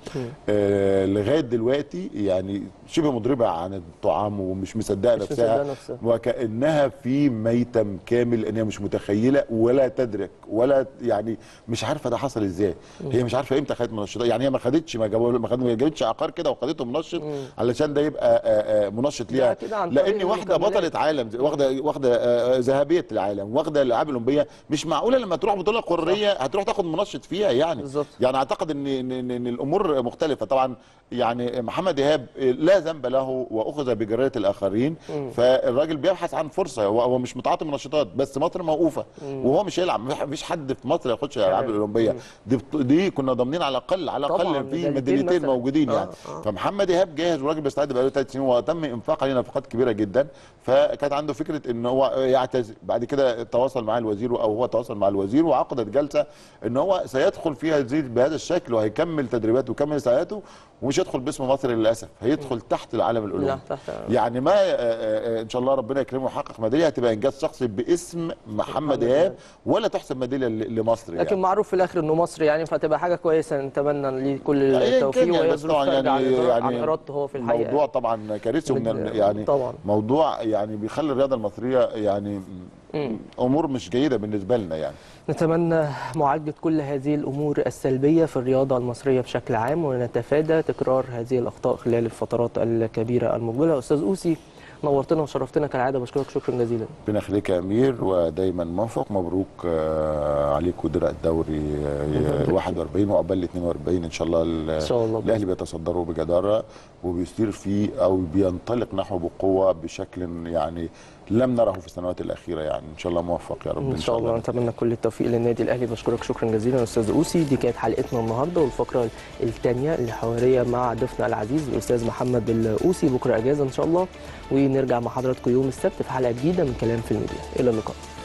آه، لغايه دلوقتي يعني شبه مضربه عن الطعام ومش مصدقه مش نفسها مصدقة نفسها. وكانها في ميتم كامل ان هي مش متخيله ولا تدرك ولا يعني مش عارفه ده حصل ازاي هي مش عارفه امتى خدت منشطات يعني هي ما خدتش ما جابوا ما خدت- ما جابتش عقار كده وخدته منشط علشان ده يبقى آه، آه، منشط ليها كده عن طريق لان واحده المكملات. بطله عالم واخده واخده آه، آه، ذهبيه العالم واخده الالعاب الاولمبيه مش معقوله لما تروح بطوله قاريه هتروح تاخد منشط فيها يعني بالظبط. يعني اعتقد ان ان, إن, إن الامور مختلفه طبعا يعني محمد ايهاب لا ذنب له واخذ بجرايه الاخرين فالراجل بيبحث عن فرصه هو, هو مش متعاطي منشطات بس مصر موقوفه وهو مش هيلعب مفيش حد في مصر ياخدش الالعاب تمام. الاولمبيه دي بط- دي كنا ضامنين على الاقل على طبعاً، الاقل في ميداليتين ميداليتين مثلاً. موجودين آه، يعني آه. فمحمد ايهاب جاهز والراجل بيستعد بقاله ثلاث سنين وتم انفاق عليه نفقات كبيره جدا فكانت عنده فكره ان هو يعتزل بعد كده تواصل مع الوزير او هو تواصل مع الوزير وعقد عقدت جلسه ان هو سيدخل فيها زيد بهذا الشكل وهيكمل تدريباته ويكمل ساعاته ومش هيدخل باسم مصر للاسف هيدخل تحت العالم لا الاولمبي تحت يعني ما آه، آه، ان شاء الله ربنا يكرمه ويحقق ميداليه هتبقى انجاز شخصي باسم محمد ايهاب ولا تحسب ميداليه ل- لمصر يعني لكن معروف في الاخر انه مصر يعني فتبقى حاجه كويسه نتمنى ليه كل أياً كان التوفيق يعني وهي بس ظروف طبعاً خارجة عن يعني- إرادة- عن يعني ارادته هو في الحقيقه موضوع طبعا كارثي ومن بد- يعني طبعاً. موضوع يعني بيخلي الرياضه المصريه يعني امور مش جيده بالنسبه لنا يعني نتمنى معالجة كل هذه الأمور السلبية في الرياضة المصرية بشكل عام ونتفادى تكرار هذه الأخطاء خلال الفترات الكبيرة المقبلة أستاذ أوسي نورتنا وشرفتنا كالعادة بشكرك شكرا جزيلا ربنا يخليك يا امير ودايما موفق مبروك آه، عليكم درع الدوري آه، 41 وعقبال 42 ان شاء الله ال- إن شاء الله. الاهلي بيتصدروا بجداره وبيسير فيه او بينطلق نحو بقوه بشكل يعني لم نره في السنوات الاخيره يعني ان شاء الله موفق يا رب ان شاء الله نتمنى كل التوفيق للنادي الاهلي بشكرك شكرا جزيلا استاذ اوسي دي كانت حلقتنا النهارده والفقره الثانيه الحواريه مع ضيفنا العزيز الاستاذ محمد الاوسي بكره اجازه ان شاء الله ونرجع مع حضراتكم يوم السبت في حلقه جديده من كلام في الميديا الى اللقاء